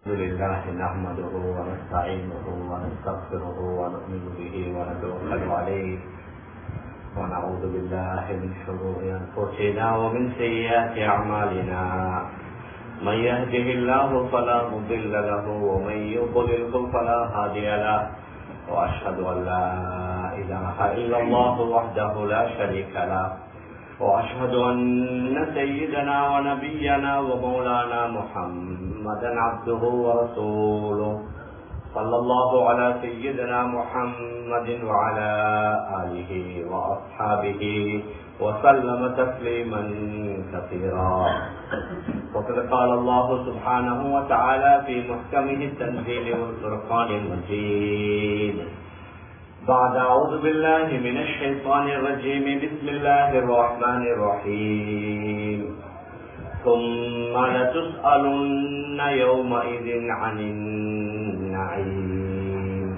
الحمد لله نحمده ونستعينه ونستغفره ونؤمن به ونتوكل عليه ونعوذ بالله من شرور انفسنا ومن سيئات اعمالنا من يهده الله فلا مضل له ومن يضلله فلا هادي له واشهد ان لا اله الا الله وحده لا شريك له واشهد ان سيدنا ونبينا ومولانا محمدا عبده ورسوله صلى الله على سيدنا محمد وعلى اله واصحابه وسلم تسليما كثيرا وقد قال الله سبحانه وتعالى في محكمه التنزيل والفرقان المجيد بعد أعوذ بالله من الشيطان الرجيم بسم الله الرحمن الرحيم ثم لتسألن يومئذ عن النعيم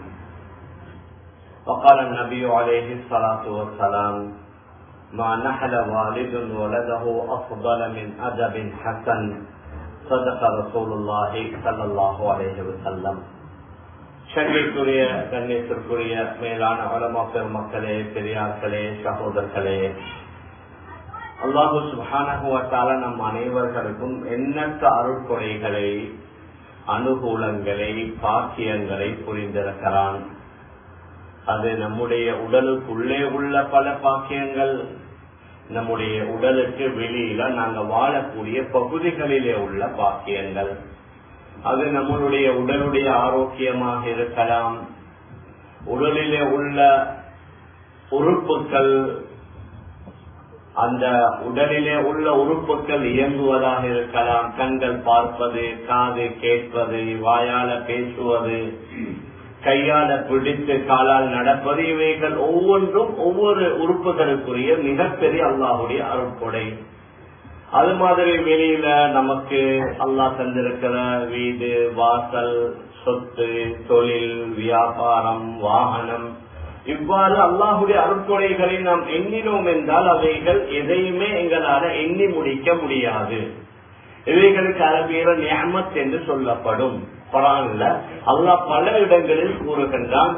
وقال النبي عليه الصلاة والسلام ما نحل والد ولده أفضل من أدب حسن صدق رسول الله صلى الله عليه وسلم சங்கைக்குரிய கண்ணியத்திற்குரிய மேலான வளமா பெருமக்களே பெரியார்களே சகோதரர்களே அல்லாஹு சுபானகுவத்தால நம் அனைவர்களுக்கும் எண்ணற்ற அருட்கொடைகளை அனுகூலங்களை பாக்கியங்களை புரிந்திருக்கிறான் அது நம்முடைய உடலுக்குள்ளே உள்ள பல பாக்கியங்கள் நம்முடைய உடலுக்கு வெளியில நாங்க வாழக்கூடிய பகுதிகளிலே உள்ள பாக்கியங்கள் அது நம்மளுடைய உடலுடைய ஆரோக்கியமாக இருக்கலாம் உடலிலே உள்ள உறுப்புகள் அந்த உடலிலே உள்ள உறுப்புகள் இயங்குவதாக இருக்கலாம் கண்கள் பார்ப்பது காது கேட்பது வாயால பேசுவது கையால பிடித்து காலால் நடப்பது இவைகள் ஒவ்வொன்றும் ஒவ்வொரு உறுப்புகளுக்குரிய மிகப்பெரிய அல்லாஹுடைய அருட்கொடை அது மாதிரி வெளியில நமக்கு அல்லாஹ் தந்திருக்கிற வீடு வாசல் சொத்து தொழில் வியாபாரம் வாகனம் இவ்வாறு அல்லாஹுடைய அருட்கொடைகளை நாம் எண்ணினோம் என்றால் அவைகள் எதையுமே எங்களால எண்ணி முடிக்க முடியாது இவைகளுக்கு அரபியில நியமத் என்று சொல்லப்படும் குரான்ல அல்லாஹ் பல இடங்களில் கூறுகின்றான்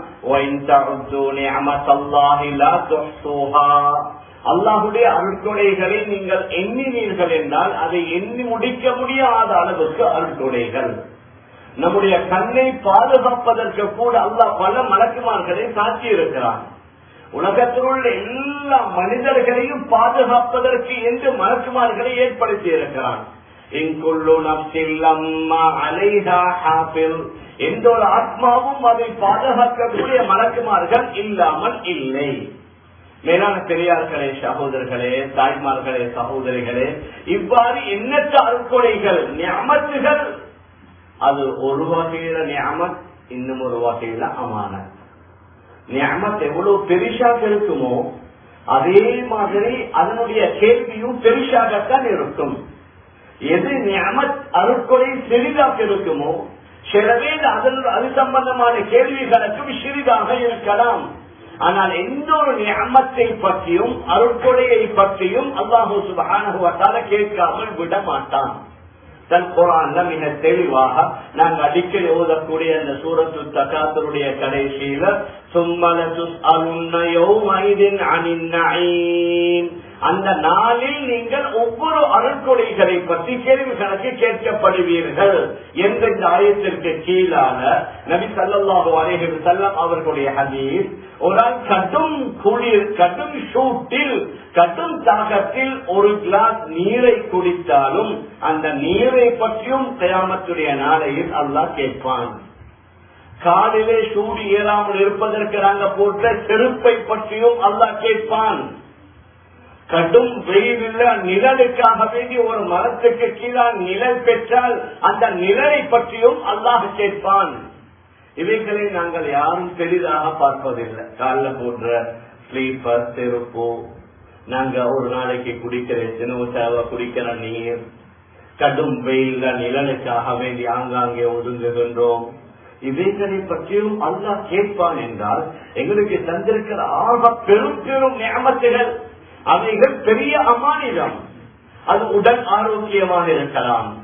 அல்லாஹுடைய அருட்கொடைகளை நீங்கள் எண்ணினீர்கள் என்றால் அதை எண்ணி முடிக்க முடியாத அளவுக்கு அருட்கொடைகள் நம்முடைய கண்ணை பாதுகாப்பதற்கு கூட அல்லாஹ் பல மலக்குமார்களை சாட்சி இருக்கிறான் உலகத்தில் உள்ள எல்லா மனிதர்களையும் பாதுகாப்பதற்கு என்று மலக்குமார்களை ஏற்படுத்தி இருக்கிறான் எந்த ஒரு ஆத்மாவும் அதை பாதுகாக்கக்கூடிய மலக்குமார்கள் இல்லாமல் இல்லை மேலான பெரியார்களே சகோதரர்களே தாய்மார்களே சகோதரிகளே இவ்வாறு எண்ணற்ற அறுக்கொடைகள் ஞாமத்துகள் அது ஒரு வகையில ஞாமத் இன்னும் ஒரு வகையில அமான ஞாமத் எவ்வளவு பெரிசாக இருக்குமோ அதே மாதிரி அதனுடைய கேள்வியும் பெரிசாகத்தான் இருக்கும் எது ஞாமத் அருட்கொடை சிறிதாக இருக்குமோ சிலவே அதன் அது சம்பந்தமான கேள்விகளுக்கும் சிறிதாக இருக்கலாம் ஆனால் எந்த ஒரு நியமத்தை பற்றியும் அருட்கொடையை பற்றியும் அல்லாஹூ சுபான கேட்காமல் விட மாட்டான் தன் குரான்ல மிக தெளிவாக நாங்கள் அடிக்கடி ஓதக்கூடிய அந்த சூரத்து தக்காத்தருடைய கடைசியில அந்த நாளில் நீங்கள் ஒவ்வொரு அருட்கொடைகளை பற்றி கேள்வி கணக்கு கேட்கப்படுவீர்கள் என்ற இந்த ஆயத்திற்கு கீழான நபி சல்லாஹு அலேஹி செல்லம் அவர்களுடைய ஹதீஸ் ஒரு ஆள் கடும் குளிர் கடும் ஷூட்டில் கடும் தாகத்தில் ஒரு கிளாஸ் நீரை குடித்தாலும் அந்த நீரை பற்றியும் கயாமத்துடைய நாளையில் அல்லாஹ் கேட்பான் காலிலே சூடு ஏறாமல் இருப்பதற்கு நாங்க போட்ட செருப்பை பற்றியும் அல்லாஹ் கேட்பான் கடும் வெயிலில் நிழலுக்காக வேண்டி ஒரு மரத்துக்கு கீழே நிழல் பெற்றால் அந்த நிழலை பற்றியும் அல்லாஹ் கேட்பான் இவைகளை நாங்கள் யாரும் பெரிதாக பார்ப்பதில்லை காலில் போன்ற ஸ்லீப்பர் செருப்பு நாங்க ஒரு நாளைக்கு குடிக்கிற சினோசாவ குடிக்கிற நீர் கடும் வெயில நிழலுக்காக வேண்டி ஆங்காங்கே ஒதுங்குகின்றோம் இவைகளை பற்றியும் அல்லாஹ் கேட்பான் என்றால் எங்களுக்கு தந்திருக்கிற ஆக பெரும் பெரும் நியமத்துகள் அவைகள் பெரிய அமானிதம் அது உடல் ஆரோக்கியமாக இருக்கலாம்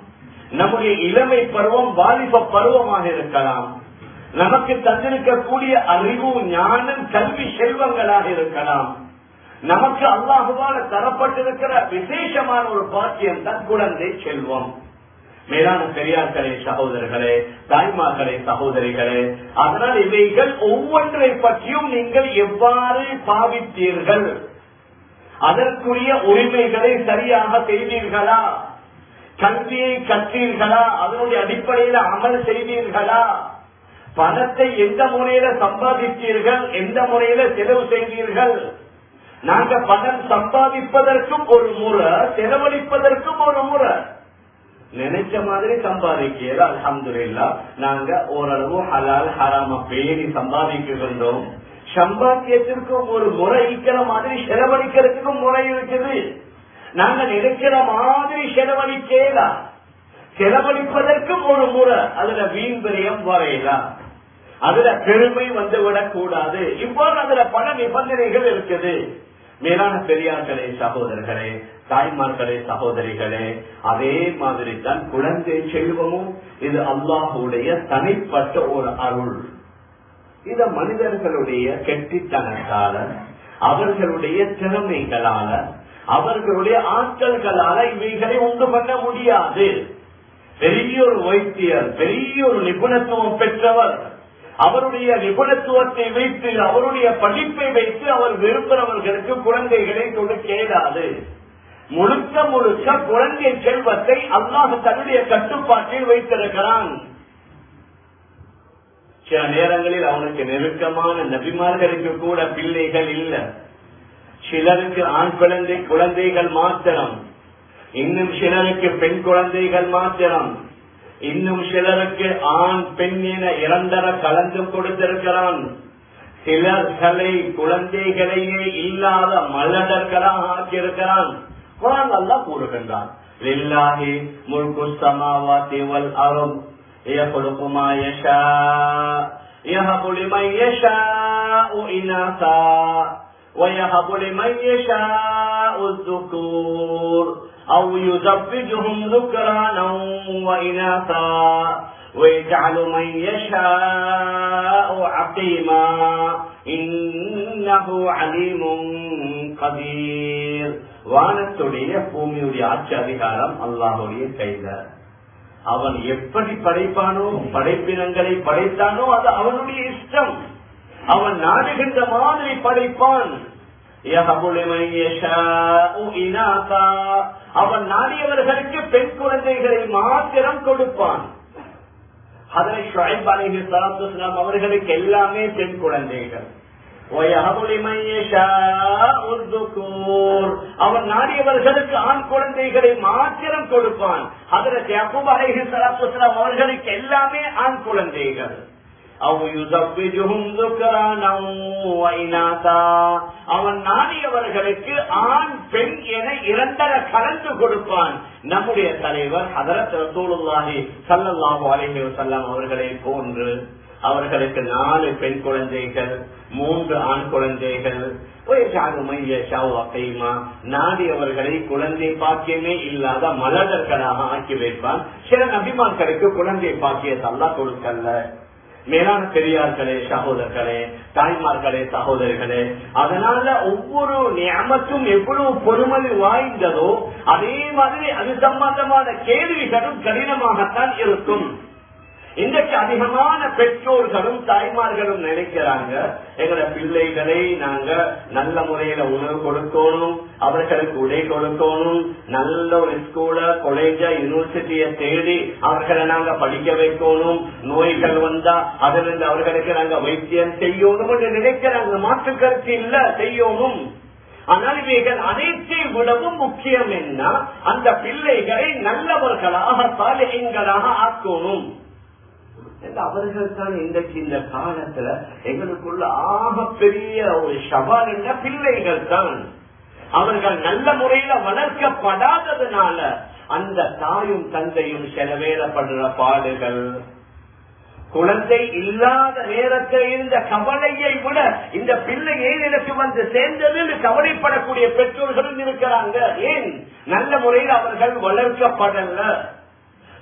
நம்முடைய இளமை பருவம் வாலிப பருவமாக இருக்கலாம் நமக்கு தந்திருக்கக்கூடிய அறிவு ஞானம் கல்வி செல்வங்களாக இருக்கலாம் நமக்கு அல்லாஹுவால தரப்பட்டிருக்கிற விசேஷமான ஒரு பாக்கியம் தான் குழந்தை செல்வம் மேலான பெரியார்களே சகோதரர்களே தாய்மார்களே சகோதரிகளே அதனால் இவைகள் ஒவ்வொன்றை பற்றியும் நீங்கள் எவ்வாறு பாவித்தீர்கள் அதற்குரிய உரிமைகளை சரியாக செய்தீர்களா கல்வியை கற்றீர்களா அதனுடைய அடிப்படையில் அமல் செய்தீர்களா பணத்தை எந்த முறையில சம்பாதித்தீர்கள் எந்த முறையில செலவு செய்தீர்கள் நாங்க பணம் சம்பாதிப்பதற்கும் ஒரு முறை செலவழிப்பதற்கும் ஒரு முறை நினைச்ச மாதிரி சம்பாதிக்கல அலமதுல்லா நாங்க ஓரளவு ஹலால் ஹராம பேணி சென்றோம் சம்பாத்தியத்திற்கும் ஒரு முறை இருக்கிற மாதிரி செலவழிக்கிறதுக்கும் முறை இருக்குது நாங்க நினைக்கிற மாதிரி செலவழிக்கலாம் செலவழிப்பதற்கும் ஒரு முறை அதுல வீண் பிரியம் வரையலாம் அதுல பெருமை வந்து விடக்கூடாது இவ்வாறு அதுல பல நிபந்தனைகள் இருக்குது மேலான பெரியார்களே சகோதரர்களே தாய்மார்களே சகோதரிகளே அதே மாதிரி தான் குழந்தை செல்வமும் இது அல்லாஹுடைய தனிப்பட்ட ஒரு அருள் இத மனிதர்களுடைய கெட்டித்தனத்தால அவர்களுடைய திறமைகளால அவர்களுடைய ஆற்றல்களால இவைகளை உண்டு பண்ண முடியாது பெரிய ஒரு வைத்தியர் பெரிய ஒரு நிபுணத்துவம் பெற்றவர் அவருடைய நிபுணத்துவத்தை வைத்து அவருடைய படிப்பை வைத்து அவர் விரும்புகிறவர்களுக்கு குழந்தைகளை கொடுக்க இயலாது முழுக்க முழுக்க குழந்தை செல்வத்தை அல்லாஹ் தன்னுடைய கட்டுப்பாட்டில் வைத்திருக்கிறான் சில நேரங்களில் அவனுக்கு நெருக்கமான நபிமார்களுக்கு கூட பிள்ளைகள் இல்ல சிலருக்கு ஆண் குழந்தை குழந்தைகள் மாத்திரம் இன்னும் சிலருக்கு பெண் குழந்தைகள் மாத்திரம் இன்னும் சிலருக்கு ஆண் பெண் என இரண்டர கலந்து கொடுத்திருக்கிறான் சிலர்களை குழந்தைகளையே இல்லாத மலடர்களாக ஆக்கியிருக்கிறான் குரான் அல்லா கூறுகின்றான் லில்லாஹி முல்கு சமாவாத்தி வல் அரும் يخلق ما يشاء يهب لمن يشاء إناثا ويهب لمن يشاء الذكور أو يزوجهم ذكرانا وإناثا ويجعل من يشاء عقيما إنه عليم قدير வானத்துடைய பூமியுடைய ஆட்சி அதிகாரம் அல்லாஹுடைய கைத அவன் எப்படி படைப்பானோ படைப்பினங்களை படைத்தானோ அது அவனுடைய இஷ்டம் அவன் நாடுகின்ற மாதிரி படைப்பான் அவன் நாடியவர்களுக்கு பெண் குழந்தைகளை மாத்திரம் கொடுப்பான் அதனை ஷுவைப் அலைஹி ஸலாத்து வஸலாம் அவர்களுக்கு எல்லாமே பெண் குழந்தைகள் அவன் நாடியவர்களுக்கு ஆண் குழந்தைகளை மாத்திரம் கொடுப்பான் அதற்கு அபுப் அலைஹி ஸலாத்து வஸலாம் அவர்களுக்கு எல்லாமே ஆண் குழந்தைகள் அவன் நாடியவர்களுக்கு ஆண் பெண் என இரண்டர கலந்து கொடுப்பான் நம்முடைய தலைவர் ஹதரத் ரசூலுல்லாஹி சல்லல்லாஹு அலைஹி வஸல்லம் அவர்களை போன்று அவர்களுக்கு நாலு பெண் குழந்தைகள் மூன்று ஆண் குழந்தைகள் நாடியவர்களை குழந்தை பாக்கியமே இல்லாத மலர்களாக ஆக்கி வைப்பான் சில நபிமான்களுக்கு குழந்தை பாக்கியத்தை அல்லா கொடுக்கல மேலான பெரியார்களே சகோதரர்களே தாய்மார்களே சகோதரிகளே அதனால ஒவ்வொரு நியமத்தும் எவ்வளவு பொறுமதி வாய்ந்ததோ அதே மாதிரி அது சம்பந்தமான கேள்விகளும் கடினமாகத்தான் இருக்கும் இன்றைக்கு அதிகமான பெற்றோர்களும் தாய்மார்களும் நினைக்கிறாங்க எங்களோட பிள்ளைகளை நாங்க நல்ல முறையில உணவு கொடுக்கணும் அவர்களுக்கு உடை கொடுக்கணும் நல்ல ஒரு ஸ்கூல காலேஜ யூனிவர்சிட்டிய தேடி அவர்களை நாங்க படிக்க வைக்கணும் நோய்கள் வந்தா அதிலிருந்து அவர்களுக்கு நாங்க வைத்தியம் செய்யணும் என்று நினைக்கிறாங்க மாற்று கருத்து இல்ல செய்யணும் ஆனால் இவைகள் அனைத்தை விடவும் முக்கியம் என்ன அந்த பிள்ளைகளை நல்லவர்களாக சாலைகளாக ஆக்கணும் அவர்கள் தான் இன்றைக்கு இந்த காலத்துல எங்களுக்குள்ள ஆக பெரிய ஒரு சவால் என்ன பிள்ளைகள் தான் அவர்கள் நல்ல முறையில வளர்க்கப்படாததுனால அந்த தாயும் தந்தையும் செலவேறப்படுற பாடுகள் குழந்தை இல்லாத நேரத்தில் இருந்த கவலையை விட இந்த பிள்ளை ஏன் எனக்கு வந்து சேர்ந்தது கவலைப்படக்கூடிய பெற்றோர்களும் இருக்கிறாங்க ஏன் நல்ல முறையில் அவர்கள் வளர்க்கப்படல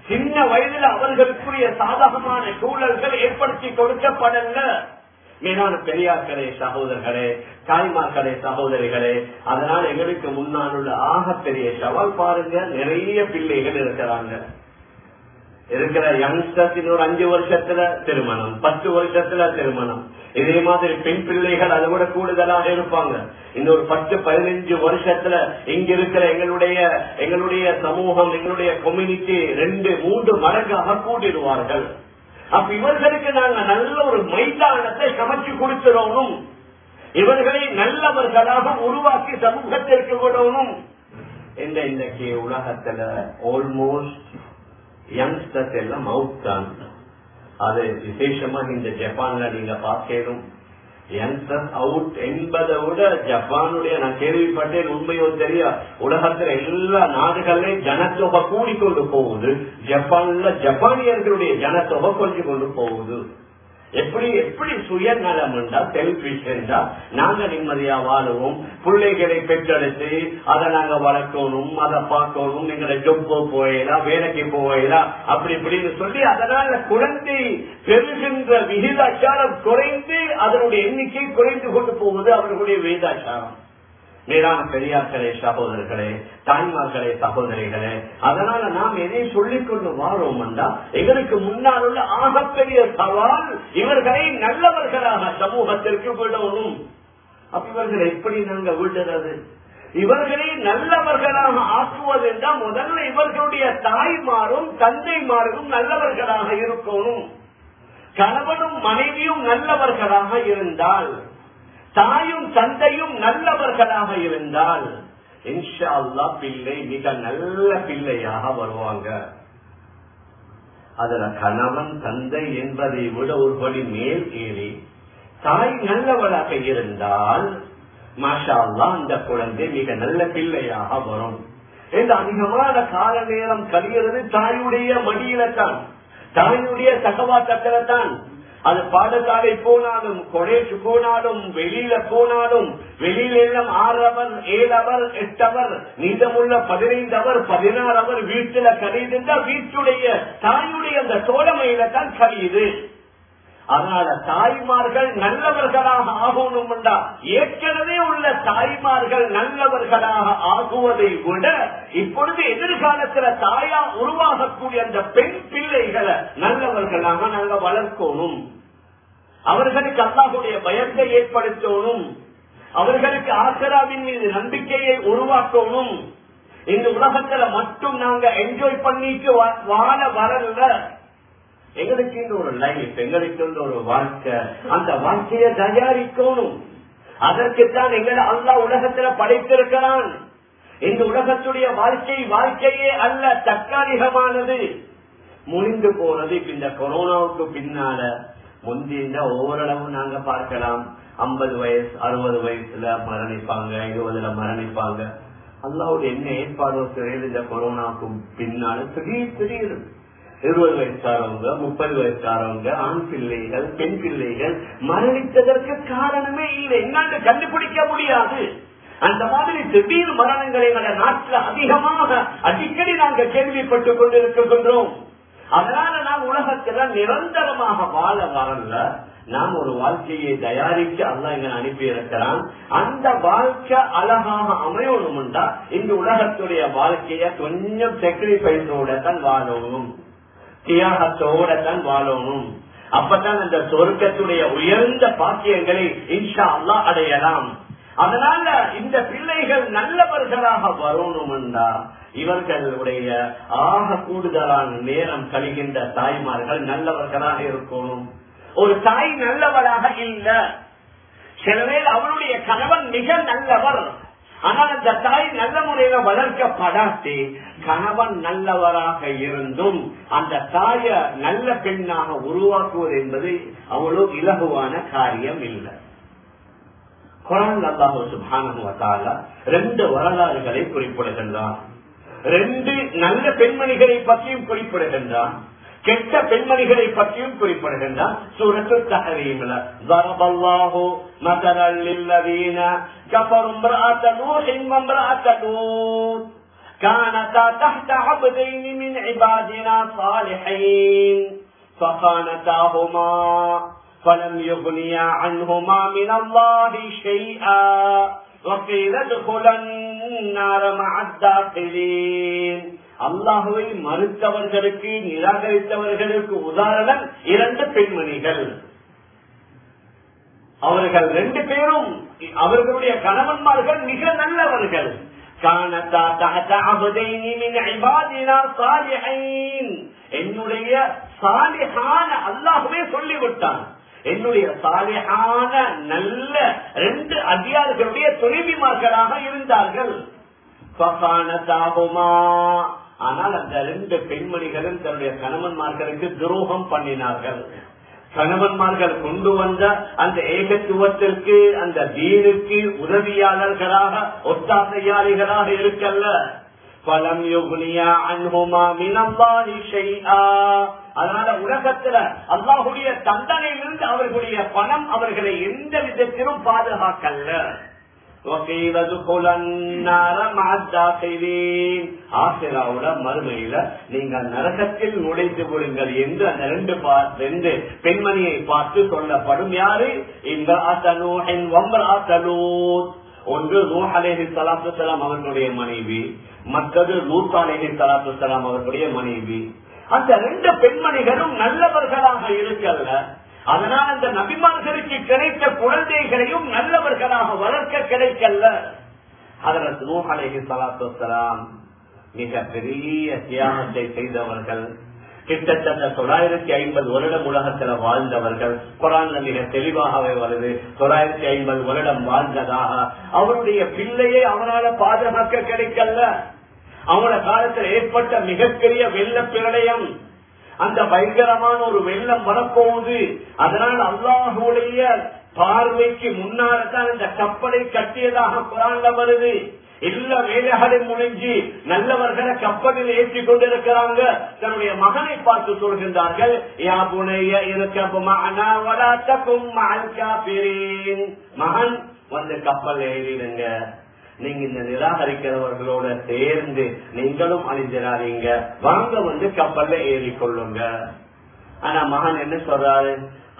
சின்ன வயதில் அவர்களுக்குரிய சாதகமான சூழல்கள் ஏற்படுத்தி கொடுக்கப்படல மேலான பெரியார்களே சகோதரர்களே தாய்மார்களே சகோதரிகளே அதனால் எங்களுக்கு முன்னால் உள்ள ஆகப்பெரிய சவால் பாருங்க நிறைய பிள்ளைகள் இருக்கிறாங்க இருக்கிற யங்ஸ்டர்ஸ் இன்னொரு அஞ்சு வருஷத்துல திருமணம் பத்து வருஷத்துல திருமணம் இதே மாதிரி பெண் பிள்ளைகள் அதை விட கூடுதலாக இருப்பாங்க இன்னொரு பத்து பதினஞ்சு வருஷத்துல இங்க இருக்கிற எங்களுடைய எங்களுடைய சமூகம் எங்களுடைய கம்யூனிட்டி ரெண்டு மூன்று மடங்காக கூட்டிடுவார்கள் அப்ப இவர்களுக்கு நாங்க நல்ல ஒரு மைதானத்தை சமைச்சு கொடுத்துடணும் இவர்களை நல்லவர்களாக உருவாக்கி சமூகத்திற்கு விடணும் இந்த இன்றைக்கு உலகத்துல ஆல்மோஸ்ட் யங்ஸ்டர்ஸ் எல்லாம் அவுட் தான் அது விசேஷமா இந்த ஜப்பான்ல நீங்க பார்க்கணும் யங்ஸ்டர்ஸ் அவுட் என்பதை விட ஜப்பானுடைய நான் கேள்விப்பட்டேன் உண்மையோ தெரியா உலகத்துல எல்லா நாடுகள்லயும் ஜனத்தொகை கூடிக்கொண்டு போகுது ஜப்பான்ல ஜப்பானியர்களுடைய ஜனத்தொகை கொஞ்சம் கொண்டு போகுது எப்படி எப்படி சுயநலம் என்றா செல்பிஷ் என்றா நாங்க நிம்மதியா வாழுவோம் பிள்ளைகளை பெற்றெடுத்து அதை நாங்க வளர்க்கணும் அதை பார்க்கணும் எங்களை ஜொப்போ போயலாம் வேலைக்கு போயலாம் அப்படி இப்படின்னு சொல்லி அதனால குழந்தை பெறுகின்ற விகிதாச்சாரம் குறைந்து அதனுடைய எண்ணிக்கை குறைந்து கொண்டு போவது அவர்களுடைய வேதாச்சாரம் மேலான பெரியார்களே சகோதரர்களே தாய்மார்களே சகோதரிகளே அதனால நாம் எதை சொல்லிக் கொண்டு வாரோம் என்றா எங்களுக்கு முன்னால் உள்ள ஆகப்பெரிய சவால் இவர்களை நல்லவர்களாக சமூகத்திற்கு விடணும் அப்ப இவர்களை எப்படி நாங்க விடுறது இவர்களை நல்லவர்களாக ஆக்குவது என்றால் முதல்ல இவர்களுடைய தாய்மாரும் தந்தைமாரும் நல்லவர்களாக இருக்கணும் கணவனும் மனைவியும் நல்லவர்களாக இருந்தால் தாயும் தந்தையும் நல்லவர்களாக இருந்தால் இன்ஷா அல்லா பிள்ளை மிக நல்ல பிள்ளையாக வருவாங்க அதுல கணவன் தந்தை என்பதை விட ஒருபடி மேல் ஏறி தாய் நல்லவளாக இருந்தால் மாஷா அல்லா அந்த குழந்தை மிக நல்ல பிள்ளையாக வரும் இந்த அதிகமான கால நேரம் கழிகிறது தாயுடைய மடியில தான் தாயுடைய சகவாட்டத்தில தான் அது பாடசாலை போனாலும் கொடேஜ் போனாலும் வெளியில போனாலும் வெளியில எல்லாம் ஆறு அவர் ஏழு அவர் எட்டு அவர் மீதமுள்ள பதினைந்து அவர் பதினாறு அவர் வீட்டுல கழியுதுன்னா வீட்டுடைய தாயுடைய அந்த தோழமையில தான் கழியுது அதனால தாய்மார்கள் நல்லவர்களாக ஆகணும் ஏற்கனவே உள்ள தாய்மார்கள் நல்லவர்களாக ஆகுவதை விட இப்பொழுது எதிர்காலத்துல தாயா உருவாகக்கூடிய அந்த பெண் பிள்ளைகளை நல்லவர்களாக நாங்க வளர்க்கணும் அவர்களுக்கு அல்லாஹுடைய பயத்தை ஏற்படுத்தணும் அவர்களுக்கு ஆசராவின் மீது நம்பிக்கையை உருவாக்கணும் இந்த உலகத்துல மட்டும் நாங்க என்ஜாய் பண்ணிட்டு வாழ வரல எங்களுக்கு ஒரு லைஃப் எங்களுக்கு ஒரு வாழ்க்கை அந்த வாழ்க்கையை தயாரிக்கணும் அதற்குத்தான் எங்களை அல்லா உலகத்துல படைத்திருக்கிறான் இந்த உலகத்துடைய வாழ்க்கை வாழ்க்கையே அல்ல தற்காலிகமானது முடிந்து போனது இந்த கொரோனாவுக்கு பின்னால முந்திந்த ஓரளவு நாங்க பார்க்கலாம் ஐம்பது வயசு அறுபது வயசுல மரணிப்பாங்க இருபதுல மரணிப்பாங்க அல்லாவுடைய என்ன ஏற்பாடு தெரியுது இந்த கொரோனாவுக்கு பின்னால திடீர் திடீர் இருபது வயசுக்காரவங்க முப்பது வயசுக்காரவங்க ஆண் பிள்ளைகள் பெண் பிள்ளைகள் மரணித்ததற்கு காரணமே இல்லை என்னாண்டு கண்டுபிடிக்க முடியாது அந்த மாதிரி திடீர் மரணங்களை எங்களை நாட்டில் அதிகமாக அடிக்கடி நாங்கள் கேள்விப்பட்டுக் கொண்டிருக்கின்றோம் அதனால நாம் உலகத்துல நிரந்தரமாக வாழ வரல நாம் ஒரு வாழ்க்கையை தயாரிக்க அல்ல எங்க அனுப்பி இருக்கிறான் அந்த வாழ்க்கை அழகாக அமையணும்டா இந்த உலகத்துடைய வாழ்க்கைய கொஞ்சம் சாக்ரிஃபைஸோட தான் வாழணும் தியாகத்தோட தான் வாழணும் அப்பதான் அந்த சொர்க்கத்துடைய உயர்ந்த பாக்கியங்களை இன்ஷா அல்லா அடையலாம் அதனால இந்த பிள்ளைகள் நல்லவர்களாக வரணும்டா இவர்களுடைய ஆக கூடுதலான நேரம் கழிகின்ற தாய்மார்கள் நல்லவர்களாக இருக்கணும் ஒரு தாய் நல்லவராக இல்ல சில பேர் அவருடைய கணவன் மிக நல்லவர் ஆனால் அந்த தாய் நல்ல முறையில வளர்க்கப்படாது கணவன் நல்லவராக இருந்தும் அந்த தாய நல்ல பெண்ணாக உருவாக்குவது என்பது அவ்வளவு இலகுவான காரியம் இல்லை குரான் அல்லாஹு சுபான ரெண்டு வரலாறுகளை குறிப்பிடுகின்றான் ரெண்டு நல்ல பெண்மணிகளை பற்றியும் குறிப்பிடுகின்றான் கெட்ட பெண்மணிகளை பற்றியும் குறிப்பிடுகின்றான் சூரத்து தஹரீம்ல ضربallahu مثلا للذين كفروا امرأة نوح وامرأة لوط كانتا تحت عبدين من عبادنا صالحين فخانتاهما فلم يغنيا عنهما من الله شيئا وقيل ادخلا النار مع الداخلين அல்லாஹுவை மறுத்தவர்களுக்கு நிராகரித்தவர்களுக்கு உதாரணம் இரண்டு பெண்மணிகள் அவர்கள் ரெண்டு பேரும் அவர்களுடைய கணவன்மார்கள் மிக நல்லவர்கள் என்னுடைய சாலிஹான அல்லாஹுவே சொல்லிவிட்டான் என்னுடைய சாலிஹான நல்ல ரெண்டு அதிகாரிகளுடைய துணைவிமார்களாக இருந்தார்கள் ஆனால் அந்த ரெண்டு பெண்மணிகளும் தன்னுடைய கணவன்மார்களுக்கு துரோகம் பண்ணினார்கள் கணவன்மார்கள் கொண்டு வந்த அந்த ஏகத்துவத்திற்கு அந்த தீனுக்கு உதவியாளர்களாக ஒத்தாசையாளிகளாக இருக்கல்ல பலம் யோகுனியா அன்புமா மினம்பாலி அதனால உலகத்துல அல்லாஹுடைய தண்டனையிலிருந்து அவர்களுடைய பணம் அவர்களை எந்த விதத்திலும் பாதுகாக்கல்ல மறுமையில நீங்கள் நரகத்தில் நுழைந்து கொள்ளுங்கள் என்று அந்த ரெண்டு ரெண்டு பெண்மணியை பார்த்து சொல்லப்படும் யாரு இந்த ஒன்று நூஹ் அலேஹி சலாத்து சலாம் அவர்களுடைய மனைவி மற்றது லூத் அலேஹி சலாத்து சலாம் அவர்களுடைய மனைவி அந்த ரெண்டு பெண்மணிகளும் நல்லவர்களாக இருக்கல்ல அதனால் அந்த நபிமார்களுக்கு கிடைத்த குழந்தைகளையும் நல்லவர்களாக வளர்க்க கிடைக்கல அதற்கு நூஹலேஹி சலாத்து வலாம் மிக பெரிய தியாகத்தை செய்தவர்கள் கிட்டத்தட்ட தொள்ளாயிரத்தி ஐம்பது வருடம் உலகத்துல வாழ்ந்தவர்கள் குரான்ல மிக தெளிவாகவே வருது தொள்ளாயிரத்தி ஐம்பது வருடம் வாழ்ந்ததாக அவருடைய பிள்ளையை அவரால் பாதுகாக்க கிடைக்கல அவங்களோட காலத்தில் ஏற்பட்ட மிகப்பெரிய வெள்ள பிரளயம் அந்த பயங்கரமான ஒரு வெள்ளம் வரப்போகுது அதனால் அல்லாஹுடைய பார்வைக்கு முன்னால்தான் இந்த கப்பலை கட்டியதாக குரான்ல வருது எல்லா வேலைகளும் முடிஞ்சு நல்லவர்களை கப்பலில் ஏற்றி கொண்டிருக்கிறாங்க தன்னுடைய மகனை பார்த்து சொல்கின்றார்கள் மகன் வந்து கப்பல் ஏறிடுங்க நீங்க இந்த நிராகரிக்கிறவர்களோட சேர்ந்து நீங்களும் அணிஞ்சிடாதீங்க வாங்க வந்து கப்பல்ல ஏறிக்கொள்ளுங்க ஆனா மகன் என்ன சொல்றாரு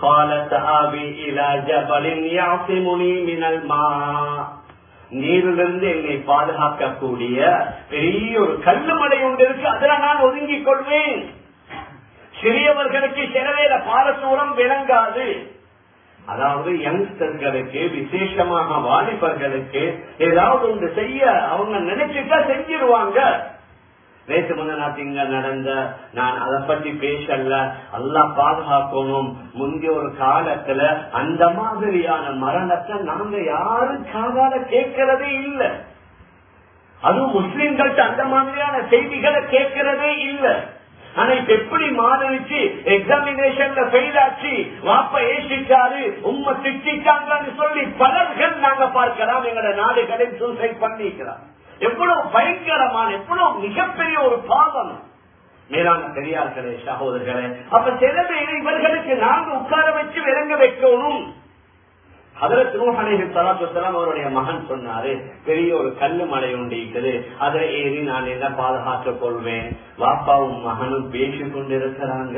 நீரிலிருந்து என்னை பாதுகாக்கக்கூடிய பெரிய ஒரு கல்லு மலை ஒன்று இருக்கு அதுல நான் ஒதுங்கிக் கொள்வேன் சிறியவர்களுக்கு சிறவேல பாரசூரம் விளங்காது அதாவது யங்ஸ்டர்களுக்கு விசேஷமாக வாலிபர்களுக்கு ஏதாவது ஒன்று செய்ய அவங்க நினைச்சுட்டா செஞ்சிருவாங்க நேற்று முன்ன திங்க நடந்த நான் அதை பத்தி பேசல எல்லாம் பாதுகாக்கணும் முந்தைய ஒரு காலத்துல அந்த மாதிரியான மரணத்தை நாங்க யாரும் காதால கேட்கறதே இல்லை அதுவும் முஸ்லிம்கள்ட்ட அந்த மாதிரியான செய்திகளை கேட்கறதே இல்லை ஆனா இப்ப எப்படி மாறிச்சு எக்ஸாமினேஷன்ல ஃபெயில் ஆச்சு வாப்ப ஏசிட்டாரு உண்மை திட்டாங்கன்னு சொல்லி பலர்கள் நாங்க பார்க்கலாம் எங்களோட நாடுகளில் சூசைட் பண்ணிக்கலாம் எவ்வளவு பயங்கரமான எவ்வளவு மிகப்பெரிய ஒரு பாவம் மேலான பெரியார்களே சகோதரர்களே அப்ப சில பேர் இவர்களுக்கு நாங்க உட்கார வச்சு விளங்க வைக்கணும் அதற்கு நூஹானேஹி சலாத்து வலாம் அவருடைய மகன் சொன்னாரு பெரிய ஒரு கல்லு மலை உண்டு இருக்குது அதை ஏறி நான் என்ன பாதுகாத்துக் கொள்வேன் வாப்பாவும் மகனும் பேசிக் கொண்டிருக்கிறாங்க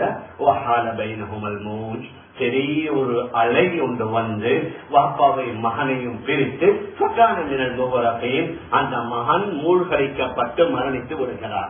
பெரிய ஒரு அலை ஒன்று வந்து வாப்பாவை மகனையும் பிரித்து சுக்கான மினல் முகரகையும் அந்த மகன் மூழ்கடிக்கப்பட்டு மரணித்து விடுகிறார்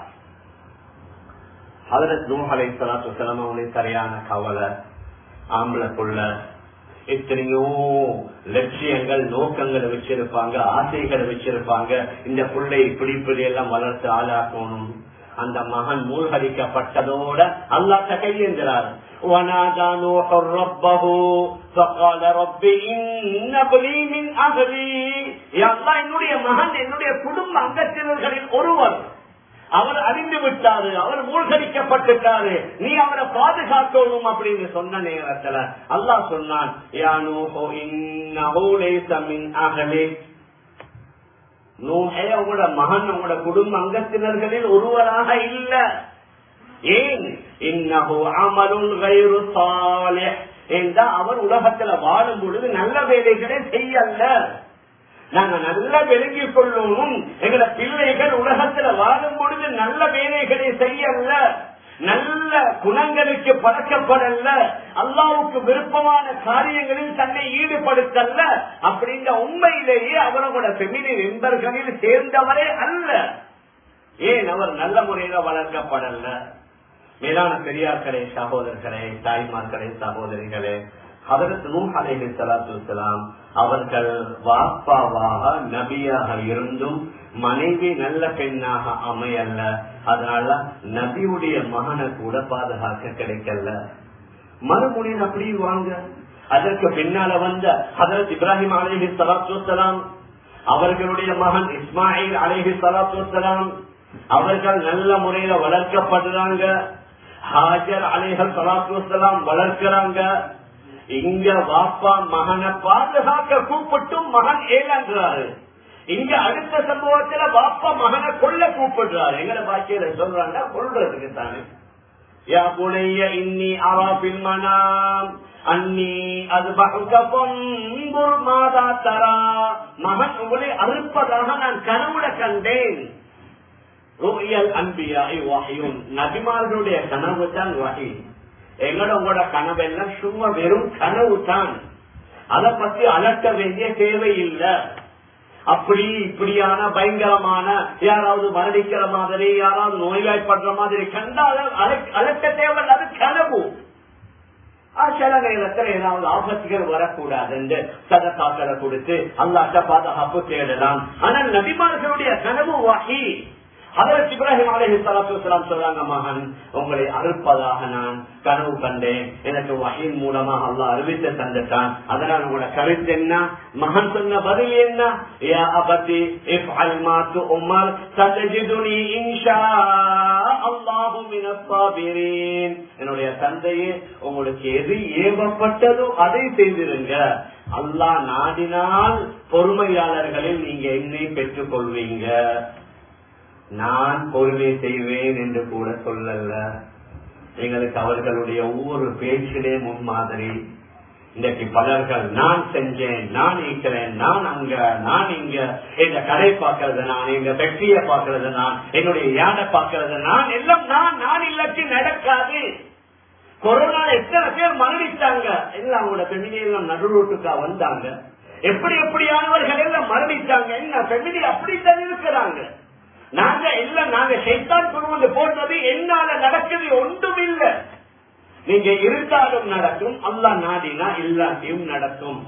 அதற்கு நூஹலை சலாத்து வலாம் அவனுடைய சரியான கவலை ஆம்பளைக்குள்ள எத்தனையோ லட்சியங்கள் நோக்கங்களை வச்சிருப்பாங்க ஆசைகளை வச்சிருப்பாங்க இந்த பிள்ளை இப்படி இப்படி எல்லாம் வளர்த்து ஆளாக்கணும் அந்த மகன் மூழ்கடிக்கப்பட்டதோட அல்லாட்ட கையேந்திரார் ونادى نوح ربه فقال رب إن ابني من أهلي يا الله என்னுடைய மகன் என்னுடைய குடும்ப அங்கத்தினர்களில் ஒருவர் அவர் அறிந்து விட்டாரு அவர் மூழ்கடிக்கப்பட்டுட்டாரு நீ அவரை பாதுகாக்கணும் அப்படின்னு சொன்ன நேரத்துல அல்லாஹ் சொன்னான் உங்களோட மகன் உங்களோட குடும்ப அங்கத்தினர்களில் ஒருவராக இல்ல ஏன் இன்னஹோ அமருள் கயிறு சாலே என்றா அவர் உலகத்துல வாழும் பொழுது நல்ல வேலைகளை செய்யல நாங்க நல்லா விளங்கிக் கொள்ளணும் எங்களை பிள்ளைகள் உலகத்துல வாழும் பொழுது நல்ல வேலைகளை செய்யல நல்ல குணங்களுக்கு பழக்கப்படல அல்லாவுக்கு விருப்பமான காரியங்களில் தன்னை ஈடுபடுத்தல்ல அப்படின்ற உண்மையிலேயே அவரோட பெமினி நண்பர்களில் சேர்ந்தவரே அல்ல ஏன் அவர் நல்ல முறையில வளர்க்கப்படல மேலான பெரியார்களே சகோதரர்களே தாய்மார்களே சகோதரிகளே அதற்கு நூ அலைஹி சலாத்து வலாம் அவர்கள் வாப்பாவாக நபியாக இருந்தும் மனைவி நல்ல பெண்ணாக அமையல்ல அதனால நபியுடைய மகனை கூட பாதுகாக்க கிடைக்கல மறுமொழியில் அப்படி வாங்க அதற்கு பின்னால வந்த ஹதரத் இப்ராஹிம் அலேஹி சலாத்து வலாம் அவர்களுடைய மகன் இஸ்மாயில் அலேஹி சலாத்து வலாம் அவர்கள் நல்ல முறையில வளர்க்கப்படுறாங்க ஹாஜர் அலேஹல் சலாத்து வலாம் வளர்க்கிறாங்க இங்க வாப்பா மகனை பாதுகாக்க கூப்பிட்டும் மகன் ஏழான்றாரு இங்க அடுத்த சம்பவத்துல வாப்பா மகனை கொல்ல கூப்பிடுறாரு எங்களை பாக்கியில சொல்றாங்க கொள்றதுக்கு தானே யா புனைய இன்னி அவாபில் மனாம் அன்னி அது மாதா தரா மகன் உங்களை அறுப்பதாக நான் கனவுல கண்டேன் அன்பியா வகையும் நபிமார்களுடைய கனவு தான் வகை எங்களோட கனவு எல்லாம் சும்மா வெறும் கனவு தான் அதை பத்தி அலட்ட வேண்டிய தேவையில்லை அப்படி இப்படியான பயங்கரமான யாராவது மரணிக்கிற மாதிரி யாராவது நோய்வாய்ப்படுற மாதிரி கண்டால் அலட்ட தேவை அது கனவு சில நேரத்தில் ஏதாவது ஆபத்துகள் வரக்கூடாது என்று சதத்தாக்களை கொடுத்து அல்லாட்ட பாதுகாப்பு தேடலாம் ஆனால் நபிமார்களுடைய கனவு வகை அதற்கு இப்ராஹிம் அலஹி சலாத்து சொல்றாங்க மகன் உங்களை அறுப்பதாக நான் கனவு கண்டேன் எனக்கு வகையின் மூலமாக அல்லா அறிவித்து தந்துட்டான் அதனால் உங்களோட கருத்து என்ன மகன் சொன்ன பதில் என்ன யா அபதி இஃப் அல்மாத்து உமர் சதஜிதுனி இன்ஷா அல்லாஹு மினஸ்ஸாபிரீன் என்னுடைய தந்தையே உங்களுக்கு எது ஏவப்பட்டதோ அதை செய்திருங்க அல்லாஹ் நாடினால் பொறுமையாளர்களில் நீங்க என்னை பெற்றுக் கொள்வீங்க நான் பொறுமை செய்வேன் என்று கூட சொல்லல எங்களுக்கு அவர்களுடைய ஒவ்வொரு பேச்சிலே முன்மாதிரி இன்றைக்கு பலர்கள் நான் செஞ்சேன் நான் இருக்கிறேன் நான் அங்க நான் இங்க இந்த கடை பார்க்கறது நான் எங்க வெற்றியை பார்க்கறது நான் என்னுடைய யானை பார்க்கறது நான் எல்லாம் நான் நான் இல்லாட்டி நடக்காது கொரோனா எத்தனை பேர் மரணித்தாங்க எல்லாம் அவங்களோட பெமினி எல்லாம் நடுரோட்டுக்கா வந்தாங்க எப்படி எப்படியானவர்கள் எல்லாம் மரணித்தாங்க என்ன பெமினி அப்படித்தான் இருக்கிறாங்க நாங்க எல்லாம் நாங்க சைத்தான் கொண்டு போடுறது என்னால நடக்குது ஒன்றும் இல்லை நீங்க இருந்தாலும் நடக்கும் அல்லா நாடினா இல்லாட்டியும் நடக்கும்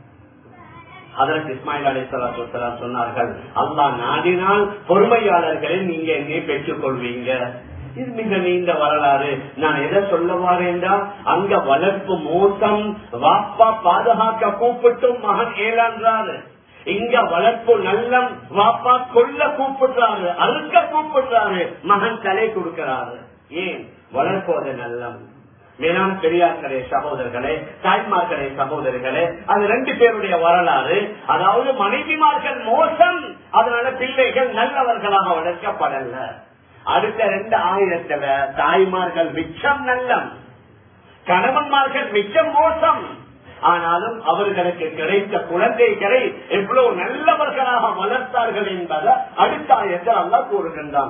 அதற்கு இஸ்மாயில் அலி சலாத்து சொன்னார்கள் அல்லா நாடினால் பொறுமையாளர்களை நீங்க என்னை பெற்றுக் கொள்வீங்க இது மிக நீண்ட வரலாறு நான் எதை சொல்ல வாரேன்டா அங்க வளர்ப்பு மோசம் வாப்பா பாதுகாக்க கூப்பிட்டும் மகன் ஏழான்றாரு இங்க வளர்ப்பு நல்லம் வாப்பா கொல்ல கூப்பிடுறாரு அறுக்க கூப்பிடுறாரு மகன் தலை கொடுக்கிறாரு ஏன் வளர்ப்போது நல்லம் மேலான பெரியார்களே சகோதரர்களே தாய்மார்களே சகோதரிகளே அது ரெண்டு பேருடைய வரலாறு அதாவது மனைவிமார்கள் மோசம் அதனால பிள்ளைகள் நல்லவர்களாக வளர்க்கப்படல அடுத்த ரெண்டு ஆயிரத்துல தாய்மார்கள் மிச்சம் நல்லம் கணவன்மார்கள் மிச்சம் மோசம் ஆனாலும் அவர்களுக்கு கிடைத்த குழந்தைகளை எவ்வளவு நல்லவர்களாக வளர்த்தார்கள் என்பதை அடுத்த ஆயத்தில் அல்லா கூறுகின்றான்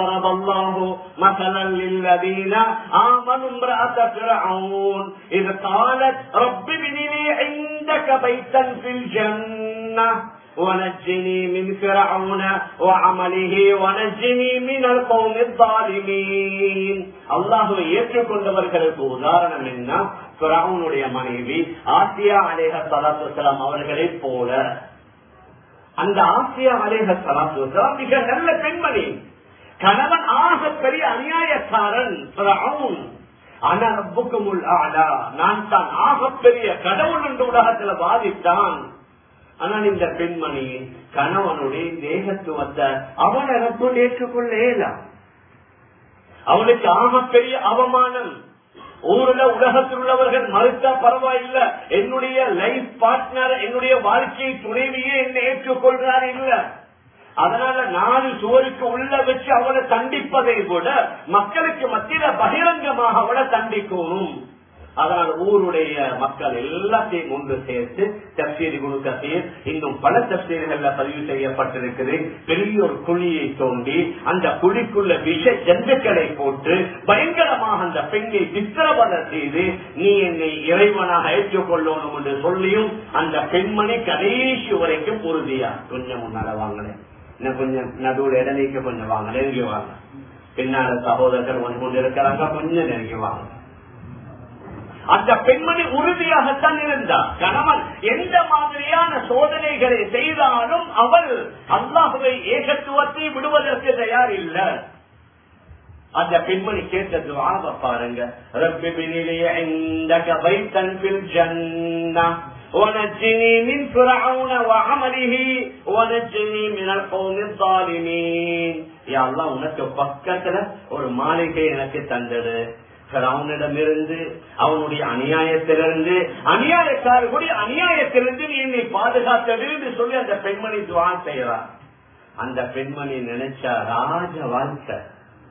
இது காலத் ரப்பி வினிலே عندك بيتا في الجنة ونجني من فرعون وعمله ونجني من القوم الظالمين அல்லாஹுவை ஏற்றுக்கொண்டவர்களுக்கு உதாரணம் என்ன பிராவுனுடைய மனைவி ஆசியா அலேஹ சலாத்துலாம் அவர்களை போல அந்த ஆசியா அலேஹ சலாத்துலாம் மிக நல்ல பெண்மணி கணவன் ஆக பெரிய அநியாயக்காரன் பிராவுன் ஆனா ரப்புக்குமுள் ஆடா நான் தான் ஆகப்பெரிய கடவுள் என்று உலகத்துல பாதித்தான் ஆனால் இந்த பெண்மணி கணவனுடைய தேகத்துவத்தை அவன் எனக்குள் ஏற்றுக்கொள்ள இயலாம் அவனுக்கு ஆகப்பெரிய அவமானம் ஊர்ல உலகத்தில் உள்ளவர்கள் மறுத்தா பரவாயில்ல என்னுடைய லைஃப் பார்ட்னர் என்னுடைய வாழ்க்கை துணைவியே என்னை ஏற்றுக்கொள்றார் இல்ல அதனால நாலு சுவருக்கு உள்ள வச்சு அவளை தண்டிப்பதை விட மக்களுக்கு மத்தியில பகிரங்கமாக அவளை தண்டிக்கணும் அதனால் ஊருடைய மக்கள் எல்லாத்தையும் ஒன்று சேர்த்து தப்சீரி குழு கசீர் இன்னும் பல தப்சீர்கள்ல பதிவு செய்யப்பட்டிருக்குது பெரிய ஒரு குழியை தோண்டி அந்த குழிக்குள்ள விஷ ஜந்துக்களை போட்டு பயங்கரமாக அந்த பெண்ணை சித்திரவதை செய்து நீ என்னை இறைவனாக ஏற்றுக்கொள்ளணும் என்று சொல்லியும் அந்த பெண்மணி கடைசி வரைக்கும் உறுதியா கொஞ்சம் முன்னால வாங்கினேன் இன்னும் கொஞ்சம் நடுவில் இடநீக்க கொஞ்சம் வாங்க நெருங்கி வாங்க பின்னால சகோதரர்கள் வந்து கொண்டு இருக்கிறாங்க கொஞ்சம் நெருங்கி வாங்க அந்த பெண்மணி உறுதியாகத்தான் இருந்தார் கணவன் எந்த மாதிரியான சோதனைகளை செய்தாலும் அவள் அல்லாஹுவை ஏகத்துவத்தை விடுவதற்கு தயார் இல்லை அந்த பெண்மணி கேட்டது வாங்க பாருங்க ரப்பி பினிலே عندك بيتا في الجنة ونجني من فرعون وعمله ونجني من القوم الظالمين يا الله உனக்கு பக்கத்துல ஒரு மாளிகை எனக்கு தந்தது அவனிடமிருந்து அவனுடைய அநியாயத்திலிருந்து அநியாயக்காரர்களுடைய அநியாயத்திலிருந்து நீ என்னை பாதுகாத்தது என்று சொல்லி அந்த பெண்மணி துவா செய்யறார் அந்த பெண்மணி நினைச்சா ராஜ வாழ்க்கை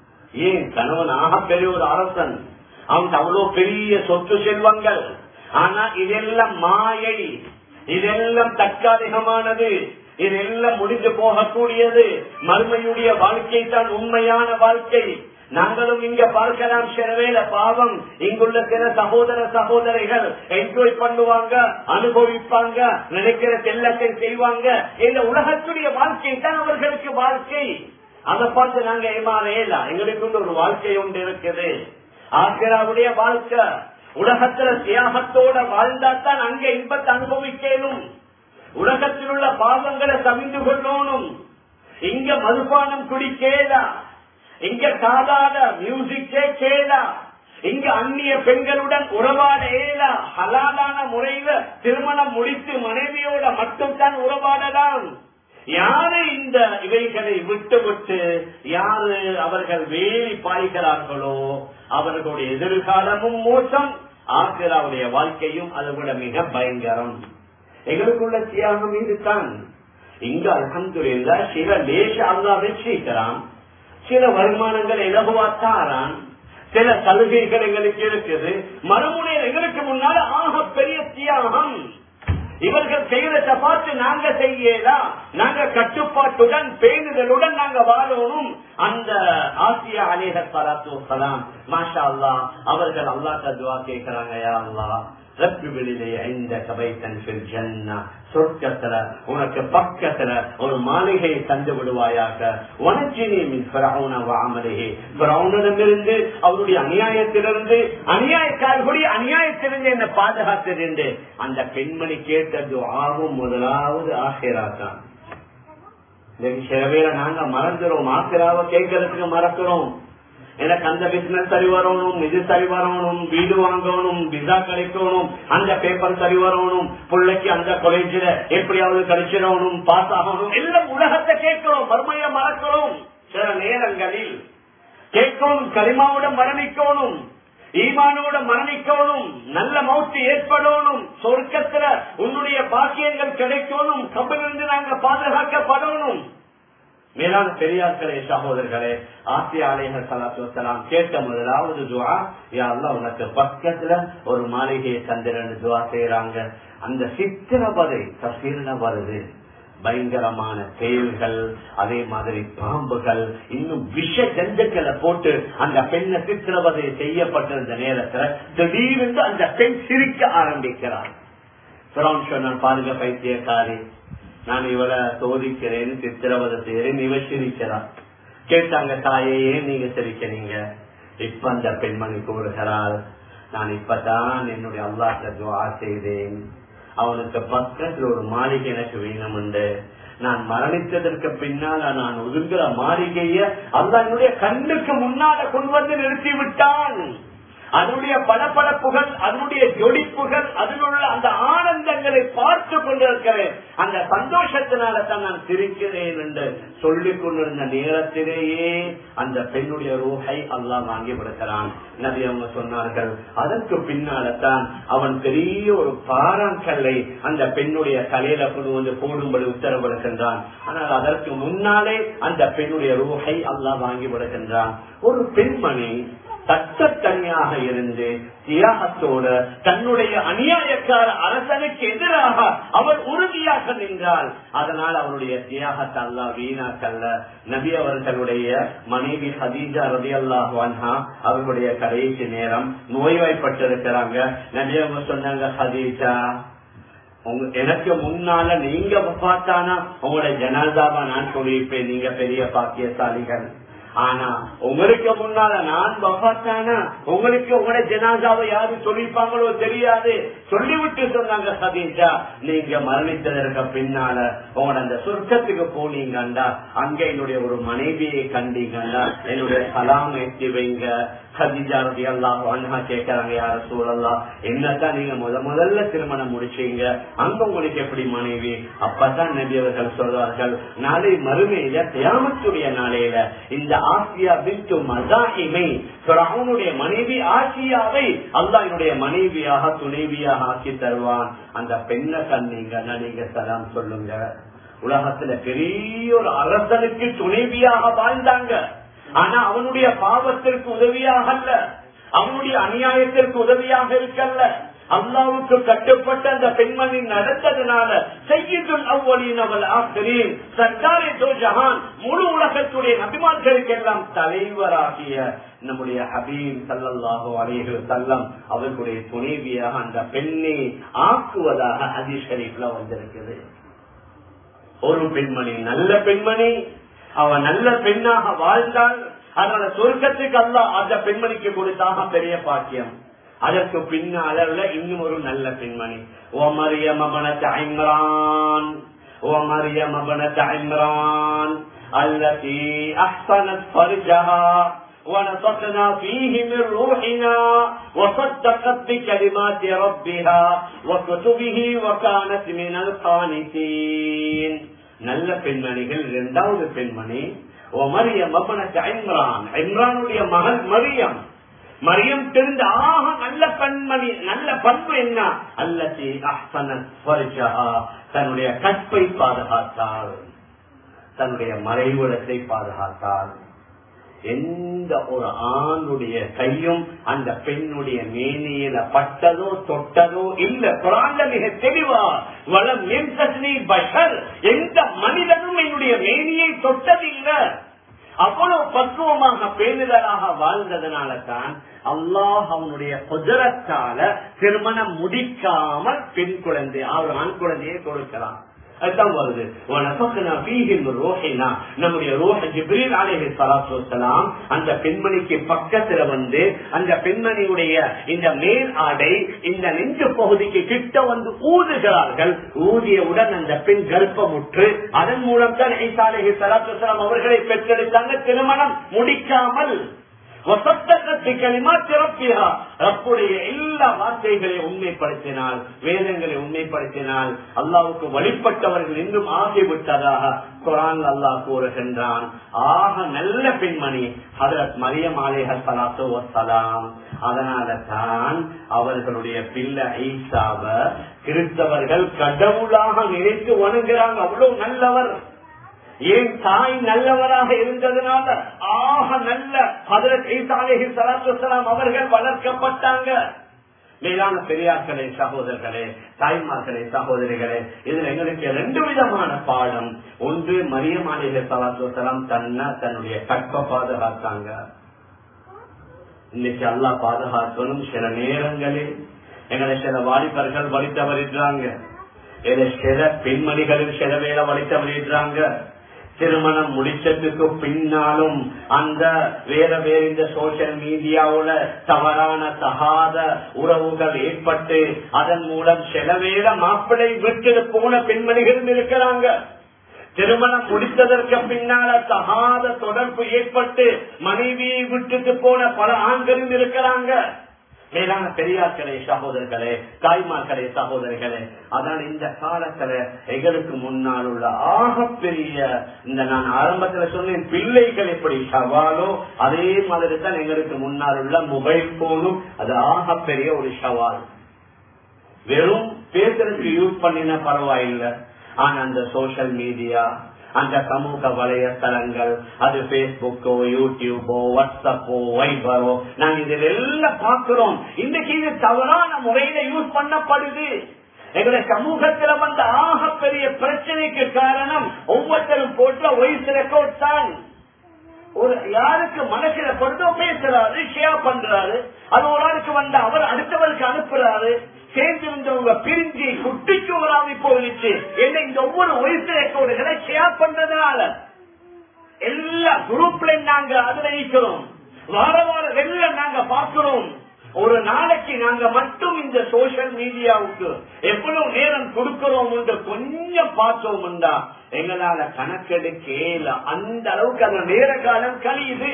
ஏன் கணவன் ஆக பெரிய ஒரு அரசன் அவனுக்கு அவ்வளவு பெரிய சொத்து செல்வங்கள் ஆனா இதெல்லாம் மாயை இதெல்லாம் தற்காலிகமானது இதெல்லாம் முடிந்து போகக்கூடியது மறுமையுடைய வாழ்க்கை தான் உண்மையான வாழ்க்கை நாங்களும் இங்க பார்க்கலாம் சிலவேல பாவம் இங்குள்ள சில சகோதர சகோதரிகள் என்ஜாய் பண்ணுவாங்க அனுபவிப்பாங்க நினைக்கிற செல்லத்தை செய்வாங்க இந்த உலகத்துடைய வாழ்க்கை தான் அவர்களுக்கு வாழ்க்கை அதை பார்த்து நாங்க ஏமாறேல எங்களுக்கு ஒரு வாழ்க்கை ஒன்று இருக்குது ஆசிராவுடைய வாழ்க்கை உலகத்துல தியாகத்தோட வாழ்ந்தாத்தான் அங்க இன்பத்தை அனுபவிக்கணும் உலகத்தில் உள்ள பாவங்களை தவிந்து கொள்ளணும் இங்க மதுபானம் குடிக்கேதா இங்க சாதாரண மியூசிக்கே கேளா இங்க அந்நிய பெண்களுடன் உறவாட ஏலா ஹலாலான முறையில திருமணம் முடித்து மனைவியோட மட்டும்தான் உறவாடலாம் யாரு இந்த இவைகளை விட்டு விட்டு யாரு அவர்கள் வேலி பாய்கிறார்களோ அவர்களுடைய எதிர்காலமும் மோசம் ஆசிராவுடைய வாழ்க்கையும் அதை விட மிக பயங்கரம் எங்களுக்குள்ள தியாகம் இதுதான் இங்க அலமதுல்லா சில லேச அல்லா வச்சிருக்கிறான் சில வருமானங்கள் இலகுவாத்தாரான் சில சலுகைகள் எங்களுக்கு இருக்குது மறுமுனையில் எங்களுக்கு முன்னால ஆக பெரிய தியாகம் இவர்கள் செய்யறத பார்த்து நாங்க செய்யலாம் நாங்க கட்டுப்பாட்டுடன் பேணுதலுடன் நாங்க வாழணும் அந்த ஆசியா அலேஹ சலாத்து சலாம் மாஷா அல்லா அவர்கள் அல்லா ததுவா கேட்கிறாங்க யா அல்லா ரப்பிகளிலே ஐந்த கபைத்தன் சொர்க்கத்துல உனக்கு பக்கத்துல ஒரு மாளிகையை தந்து விடுவாயாக உனச்சினி மின் அவருடைய அநியாயத்திலிருந்து அநியாயக்காரர்களுடைய அநியாயத்திலிருந்து என்ன பாதுகாத்திருந்து அந்த பெண்மணி கேட்டது ஆகும் முதலாவது ஆசிராதான் சில பேரை நாங்க மறந்துறோம் ஆசிராவை கேட்கறதுக்கு மறக்கிறோம் எனக்கு அந்த பிசினஸ் சரி வரணும் இது சரி வரணும் வீடு வாங்கணும் விசா கிடைக்கணும் அந்த பேப்பர் சரி வரணும் பிள்ளைக்கு அந்த காலேஜ்ல எப்படியாவது கிடைச்சிடணும் பாஸ் ஆகணும் எல்லாம் உலகத்தை கேட்கிறோம் மறுமைய மறக்கிறோம் சில நேரங்களில் கேட்கணும் களிமாவோட மரணிக்கணும் ஈமானோட மரணிக்கணும் நல்ல மௌத்து ஏற்படணும் சொர்க்கத்துல உன்னுடைய பாக்கியங்கள் கிடைக்கணும் கபிலிருந்து நாங்க பாதுகாக்கப்படணும் மேலான பெரியார்களே சகோதரர்களே ஆசிய ஆலயங்கள் சலாத்து வசலாம் கேட்ட முதலாவது துவா யாருல உனக்கு பக்கத்துல ஒரு மாளிகையை தந்திரன்னு துவா செய்யறாங்க அந்த சித்திரபதை தசீர்ன வருது பயங்கரமான தேள்கள் அதே மாதிரி பாம்புகள் இன்னும் விஷ ஜந்துக்களை போட்டு அந்த பெண்ணை சித்திரவதை செய்யப்பட்டிருந்த நேரத்துல திடீர்னு அந்த பெண் சிரிக்க ஆரம்பிக்கிறார் சொன்னான் பாருங்க பைத்தியக்காரி நான் இவளை சோதிக்கிறேன் சித்திரவதை செய்யறேன் இவ சிரிக்கிறான் கேட்டாங்க தாயே ஏன் நீங்க சிரிக்கிறீங்க இப்ப அந்த பெண்மணி கூறுகிறாள் நான் இப்பதான் என்னுடைய அல்லாட்ட துவா செய்தேன் அவனுக்கு பக்கத்தில் ஒரு மாளிகை எனக்கு வேணும் உண்டு நான் மரணித்ததற்கு பின்னால நான் ஒதுங்குற மாளிகைய அல்ல என்னுடைய கண்ணுக்கு முன்னால கொண்டு வந்து நிறுத்தி விட்டான் அதனுடைய படப்படப்புகள் அதனுடைய ஜொடிப்புகள் அதில் உள்ள அந்த ஆனந்தங்களை பார்த்து கொண்டிருக்கிறேன் அந்த சந்தோஷத்தினால தான் நான் சிரிக்கிறேன் என்று சொல்லிக் கொண்டிருந்த நேரத்திலேயே அந்த பெண்ணுடைய ரூஹை அல்லாஹ் வாங்கி விடுக்கிறான் நபி அவங்க சொன்னார்கள் அதற்கு பின்னால்தான் அவன் பெரிய ஒரு பாறாங்கல்லை அந்த பெண்ணுடைய தலையில கொண்டு வந்து போடும்படி உத்தரவிடுகின்றான் ஆனால் அதற்கு முன்னாலே அந்த பெண்ணுடைய ரூஹை அல்லாஹ் வாங்கி விடுகின்றான் ஒரு பெண்மணி தட்டத்தனியாக இருந்து தியாகத்தோட தன்னுடைய அநியாயக்கார அரசனுக்கு எதிராக அவர் உறுதியாக நின்றால் அதனால் அவருடைய தியாகத்தை அல்லா வீணாக்கல்ல நபி அவர்களுடைய மனைவி ஹதீஜா ரதி அல்லாஹா அவர்களுடைய கடைசி நேரம் நோய்வாய்ப்பட்டிருக்கிறாங்க நபி அவங்க சொன்னாங்க ஹதீஜா எனக்கு முன்னால நீங்க பார்த்தானா உங்களுடைய ஜனாதாவா நான் சொல்லியிருப்பேன் நீங்க பெரிய பாக்கியசாலிகள் ஆனா உங்களுக்கு முன்னால நான் பஃபாத்தானா உங்களுக்கு உங்களோட ஜனாதாவை யாரு சொல்லிருப்பாங்களோ தெரியாது சொல்லிவிட்டு சொன்னாங்க சதீஷா நீங்க மரணித்ததற்கு பின்னால உங்களோட அந்த சொர்க்கத்துக்கு போனீங்கண்டா அங்க என்னுடைய ஒரு மனைவியை கண்டீங்கண்டா என்னுடைய சலாம் எத்தி வைங்க ஹதிஜா ரதி அல்லாஹ் அண்ணா கேட்கறாங்க யார சூழல்லாம் என்னத்தான் நீங்க முத முதல்ல திருமணம் முடிச்சீங்க அங்க உங்களுக்கு எப்படி மனைவி அப்பதான் நபி அவர்கள் சொல்றார்கள் நாளை மறுமையில தியாமத்துடைய நாளையில இந்த ஆசியா பிந்து மசாஹிமை அவனுடைய மனைவி ஆசியாவை அல்லா என்னுடைய மனைவியாக துணைவியாக ஆக்கி தருவான் அந்த பெண்ணை கண்ணீங்க நீங்க சலாம் சொல்லுங்க உலகத்துல பெரிய ஒரு அரசனுக்கு துணைவியாக வாழ்ந்தாங்க ஆனா அவனுடைய பாவத்திற்கு உதவியாக அல்ல அவனுடைய அநியாயத்திற்கு உதவியாக இருக்கல்ல அல்லாவுக்கு கட்டுப்பட்ட அந்த பெண்மணி நடந்ததுனால செய்யுள் அவ்வளின் அவள் ஆசிரியர் சர்க்காரே தோ ஜஹான் முழு உலகத்துடைய நபிமார்களுக்கு எல்லாம் தலைவராகிய நம்முடைய ஹபீம் சல்லல்லாஹோ அலைகள் சல்லம் அவர்களுடைய துணைவியாக அந்த பெண்ணை ஆக்குவதாக ஹதீஸ் ஷரீஃப்ல வந்திருக்குது ஒரு பெண்மணி நல்ல பெண்மணி அவன் நல்ல பெண்ணாக வாழ்ந்தால் அதனால சொர்க்கத்துக்கு அல்ல அந்த பெண்மணிக்கு கொடுத்தாக பெரிய பாக்கியம் அதற்கு பின்னால இன்னும் ஒரு நல்ல பெண்மணி ஓ மரியம் அபனத் இம்ரான் ஓ மரியம் அபனத் இம்ரான் التي احسنت فرجها ونطقنا فيه من روحنا وصدقت بكلمات ربها وكتبه وكانت من القانتين நல்ல பெண்மணிகள் இரண்டாவது பெண்மணி ஓ மரியம் அப்பனக்கு இம்ரான் இம்ரானுடைய மகள் மரியம் மரியம் தெரிந்த ஆக நல்ல பெண்மணி நல்ல பண்பு என்ன அல்லத்தி அஹ்சன தன்னுடைய கற்பை பாதுகாத்தாள் தன்னுடைய மறைவிடத்தை பாதுகாத்தாள் எந்த ஒரு ஆணுடைய கையும் அந்த பெண்ணுடைய மேனியில பட்டதோ தொட்டதோ இல்ல குரான்ல மிக தெளிவா வளம் என் பஷர் எந்த மனிதனும் என்னுடைய மேனியை தொட்டதில்லை அவ்வளவு பக்குவமாக பேணுதலாக வாழ்ந்ததுனால தான் அல்லாஹ் அவனுடைய குஜரத்தால திருமணம் முடிக்காமல் பெண் குழந்தை அவர் ஆண் குழந்தையை கொடுக்கிறான் அதுதான் வருது நம்முடைய ரோஹ ஜிப்ரீல் அலேஹி சலாத்து வலாம் அந்த பெண்மணிக்கு பக்கத்துல வந்து அந்த பெண்மணியுடைய இந்த மேல் ஆடை இந்த நெஞ்சு பகுதிக்கு கிட்ட வந்து ஊதுகிறார்கள் ஊதியவுடன் அந்த பெண் கர்ப்பமுற்று அதன் மூலம் தான் ஐசாலேஹி சலாத்து வலாம் அவர்களை பெற்றெடுத்தாங்க திருமணம் முடிக்காமல் எல்லா வார்த்தைகளையும் உண்மைப்படுத்தினால் வேதங்களை உண்மைப்படுத்தினால் அல்லாவுக்கு வழிபட்டவர்கள் இன்னும் ஆகிவிட்டதாக குரான் அல்லாஹ் கூறுகின்றான் ஆக நல்ல பெண்மணி ஹதரத் மரியம் ஆலேஹர் சலாத்து வசலாம் அதனால தான் அவர்களுடைய பிள்ளை ஐசாவ கிறிஸ்தவர்கள் கடவுளாக நினைத்து வணங்குறாங்க அவ்வளவு நல்லவர் ஏன் தாய் நல்லவராக இருந்ததுனால ஆக நல்ல ஹதரத் ஈசாலேஹி சலாத்துலாம் அவர்கள் வளர்க்கப்பட்டாங்க மேலான பெரியார்களே சகோதரர்களே தாய்மார்களே சகோதரிகளே இதுல எங்களுக்கு ரெண்டு விதமான பாடம் ஒன்று மரியமாலேஹி சலாத்துலாம் தன்ன தன்னுடைய கற்ப பாதுகாத்தாங்க இன்னைக்கு அல்லா பாதுகாக்கணும் சில நேரங்களில் எங்களை சில வாலிபர்கள் வழி தவறிடுறாங்க சில பெண்மணிகளும் சில வேலை வழி தவறிடுறாங்க திருமணம் முடிச்சதுக்கு பின்னாலும் அந்த வேற வேற இந்த சோசியல் மீடியாவுல தவறான தகாத உறவுகள் ஏற்பட்டு அதன் மூலம் சில வேலை மாப்பிள்ளை விட்டு போன பெண்மணிகளும் இருக்கிறாங்க திருமணம் முடித்ததற்கு பின்னால தகாத தொடர்பு ஏற்பட்டு மனைவியை விட்டுட்டு போன பல ஆண்களும் இருக்கிறாங்க மேலான பெரியார்களே சகோதரர்களே தாய்மார்களே சகோதரிகளே அதான் இந்த காலத்துல எங்களுக்கு முன்னால் உள்ள ஆகப்பெரிய இந்த நான் ஆரம்பத்துல சொன்னேன் பிள்ளைகள் எப்படி சவாலோ அதே மாதிரி தான் எங்களுக்கு முன்னால் உள்ள மொபைல் போனும் அது ஆகப்பெரிய ஒரு சவால் வெறும் பேசுறதுக்கு யூஸ் பண்ணினா பரவாயில்லை ஆனா அந்த சோசியல் மீடியா அந்த சமூக வலைத்தளங்கள் அது பேஸ்புக்கோ யூடியூபோ வாட்ஸ்அப்போ வைபரோ நாங்க இதில் எல்லாம் பார்க்கிறோம் இன்னைக்கு இது தவறான முறையில யூஸ் பண்ணப்படுது எங்களுடைய சமூகத்துல வந்த ஆகப்பெரிய பிரச்சனைக்கு காரணம் ஒவ்வொருத்தரும் போட்ட வயசு ரெக்கார்ட் தான் ஒரு யாருக்கு மனசுல படுதோ பேசுறாரு ஷேர் பண்றாரு அது ஒரு ஆளுக்கு வந்த அவர் அடுத்தவருக்கு அனுப்புறாரு சேர்ந்திருந்தவங்க பிரிஞ்சு குட்டிச்சுவராமி போயிடுச்சு என்ன இந்த ஒவ்வொரு வயசு ரெக்கார்டுகளை ஷேர் பண்றதுனால எல்லா குரூப்ல நாங்க அதுல இருக்கிறோம் வார வாரம் வெளில நாங்க பார்க்கிறோம் ஒரு நாளைக்கு நாங்க மட்டும் இந்த சோசியல் மீடியாவுக்கு எவ்வளவு நேரம் கொடுக்கிறோம் என்று கொஞ்சம் பார்த்தோம்டா எங்களால கணக்கெடுக்கல அந்த அளவுக்கு அந்த நேர காலம் கழியுது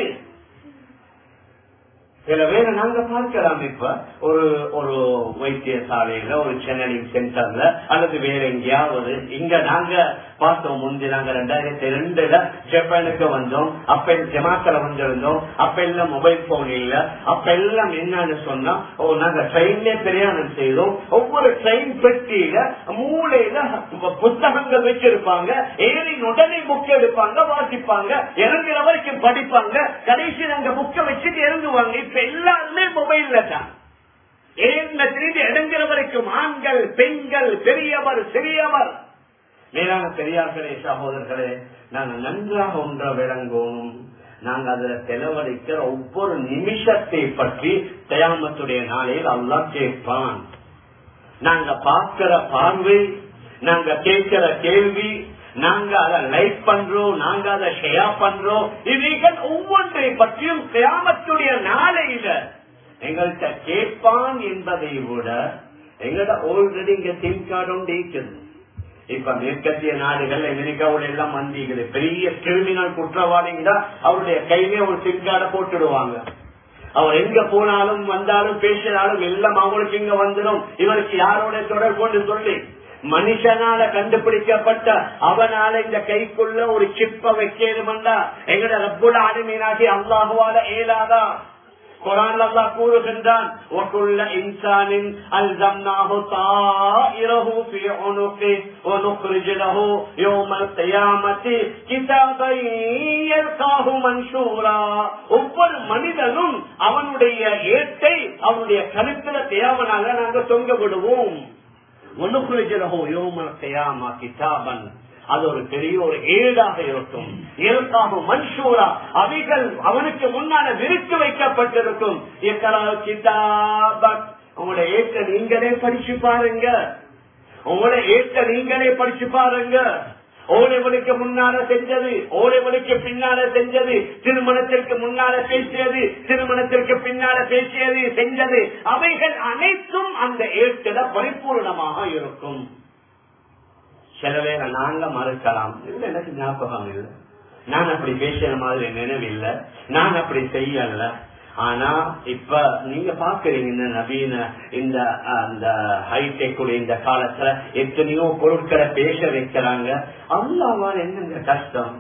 சில பேரை நாங்க பார்க்கலாம் இப்ப ஒரு ஒரு வைத்தியசாலையில ஒரு சேனலிங் சென்டர்ல அல்லது வேற எங்கேயாவது இங்க நாங்க பார்த்தோம் முந்தி நாங்க ரெண்டாயிரத்தி ரெண்டுல ஜப்பானுக்கு வந்தோம் அப்ப ஜமாக்கல வந்திருந்தோம் அப்ப எல்லாம் மொபைல் போன் இல்ல அப்ப எல்லாம் என்னன்னு சொன்னா ஓ நாங்க ட்ரெயின்ல பிரயாணம் செய்தோம் ஒவ்வொரு ட்ரெயின் பெட்டியில மூளையில புத்தகங்கள் வச்சிருப்பாங்க ஏரின் உடனே புக் எடுப்பாங்க வாசிப்பாங்க இறங்குற வரைக்கும் படிப்பாங்க கடைசி நாங்க புக்க வச்சுட்டு இறங்குவாங்க இப்ப எல்லாருமே மொபைல்ல தான் ஏன்ல திரும்பி இறங்குற வரைக்கும் ஆண்கள் பெண்கள் பெரியவர் சிறியவர் மேலான பெரியார்களே சகோதரர்களே நாங்கள் நன்றாக ஒன்ற விளங்கணும் நாங்க அதுல செலவழிக்கிற ஒவ்வொரு நிமிஷத்தை பற்றி தயாமத்துடைய நாளில் அல்லா கேட்பான் நாங்க பார்க்கிற பார்வை நாங்க கேட்கிற கேள்வி நாங்க அதை லைக் பண்றோம் நாங்க அதை ஷேர் பண்றோம் இவைகள் ஒவ்வொன்றை பற்றியும் கிராமத்துடைய நாளையில எங்கள்கிட்ட கேட்பான் என்பதை விட எங்கள்கிட்ட ஆல்ரெடி இங்க சிம் கார்டு ஒன்று இருக்குது இப்ப மேற்கத்திய நாடுகள் அமெரிக்காவோட எல்லாம் வந்தீங்க பெரிய கிரிமினல் குற்றவாளிங்க அவருடைய கையிலே ஒரு சிம் கார்டை போட்டுடுவாங்க அவர் எங்க போனாலும் வந்தாலும் பேசினாலும் எல்லாம் அவங்களுக்கு இங்க வந்துடும் இவருக்கு யாரோட தொடர்பு சொல்லி மனுஷனால கண்டுபிடிக்கப்பட்ட அவனால இந்த கைக்குள்ள ஒரு சிப்ப வைக்கணும்டா எங்கட ரப்புல அனுமீனாகி அல்லாஹுவால ஏலாதா குரான் அல்லா கூறுகின்றான் وَكُلَّ إِنسَانٍ أَلْزَمْنَاهُ طَائِرَهُ فِي عُنُقِهِ وَنُخْرِجُ لَهُ يَوْمَ الْقِيَامَةِ كِتَابًا يَلْقَاهُ مَنشُورًا ஒவ்வொரு மனிதனும் அவனுடைய ஏட்டை அவனுடைய கருத்துல தேவனாக நாங்கள் தொங்க விடுவோம் ஒன்றுக்குறிஜலகோ யோம கயாமா கிதாபன் அது ஒரு பெரிய ஒரு ஏடாக இருக்கும் ஏற்காக மன்சூரா அவைகள் அவனுக்கு முன்னால விரித்து வைக்கப்பட்டிருக்கும் கிதாபத் உங்களுடைய ஏற்ற நீங்களே படிச்சு பாருங்க உங்களுடைய ஏற்ற நீங்களே படிச்சு பாருங்க ஓலைவனுக்கு முன்னால செஞ்சது ஓலைவனுக்கு பின்னால செஞ்சது திருமணத்திற்கு முன்னால பேசியது திருமணத்திற்கு பின்னால பேசியது செஞ்சது அவைகள் அனைத்தும் அந்த ஏற்றிட பரிபூர்ணமாக இருக்கும் சில பேரை நாங்க மறுக்கலாம் இல்ல எனக்கு ஞாபகம் இல்லை நான் அப்படி பேசுற மாதிரி நினைவில்லை நான் அப்படி செய்யல ஆனா இப்ப நீங்க பாக்குறீங்க இந்த நவீன இந்த அந்த ஹைடெக் இந்த காலத்துல எத்தனையோ பொருட்களை பேச வைக்கிறாங்க அல்லாவால் என்னங்க கஷ்டம்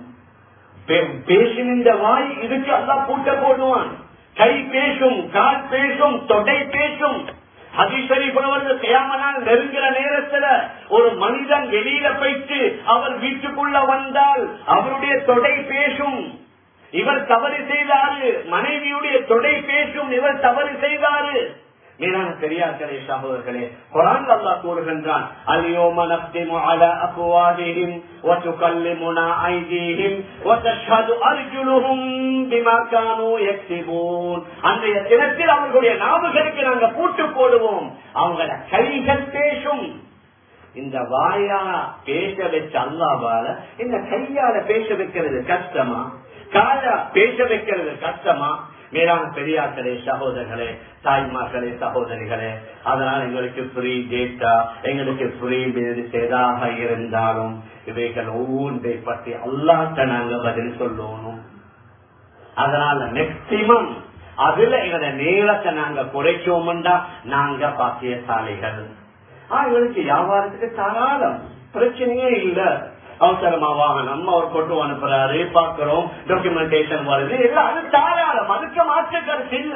பேசின இந்த வாய் இதுக்கு அல்லா பூட்ட போடுவான் கை பேசும் கால் பேசும் தொடை பேசும் அதிசரி புலவர்கள் தேமனால் நெருங்கிற நேரத்துல ஒரு மனிதன் வெளியில போயிட்டு அவர் வீட்டுக்குள்ள வந்தால் அவருடைய தொடை பேசும் இவர் தவறு செய்தாரு மனைவியுடைய தொடை பேசும் இவர் தவறு செய்தாரு மேலான பெரியார்களே சகோதரர்களே குரான் அல்லா கூறுகின்றான் அல்யோம நப்திமு அலா அப்வாஹிஹிம் وتكلمنا أيديهم وتشهد أرجلهم بما كانوا يكسبون அன்றைய தினத்தில் அவர்களுடைய நாவுகளுக்கு நாங்க பூட்டு போடுவோம் அவங்கள கைகள் பேசும் இந்த வாயா பேச வச்ச அல்லாவால இந்த கையால பேச வைக்கிறது கஷ்டமா காலா பேச வைக்கிறது கஷ்டமா மேலான பெரியார்களே சகோதரர்களே தாய்மார்களே சகோதரிகளே அதனால் எங்களுக்கு ஃப்ரீ டேட்டா எங்களுக்கு ஃப்ரீ எதாக இருந்தாலும் இவைகள் ஒவ்வொன்றை பற்றி அல்லாட்ட நாங்க பதில் சொல்லணும் அதனால மேக்சிமம் அதுல எங்களோட நேரத்தை நாங்க குறைச்சோம்டா நாங்க பாக்கியசாலிகள் எங்களுக்கு வியாபாரத்துக்கு தாராளம் பிரச்சனையே இல்ல அவசரமா வாகனம் அவர் கொண்டு அனுப்புறாரு பாக்குறோம் டாக்குமெண்டேஷன் வருது எல்லாம் அது தாராளம் அதுக்கு மாற்ற கருத்து இல்ல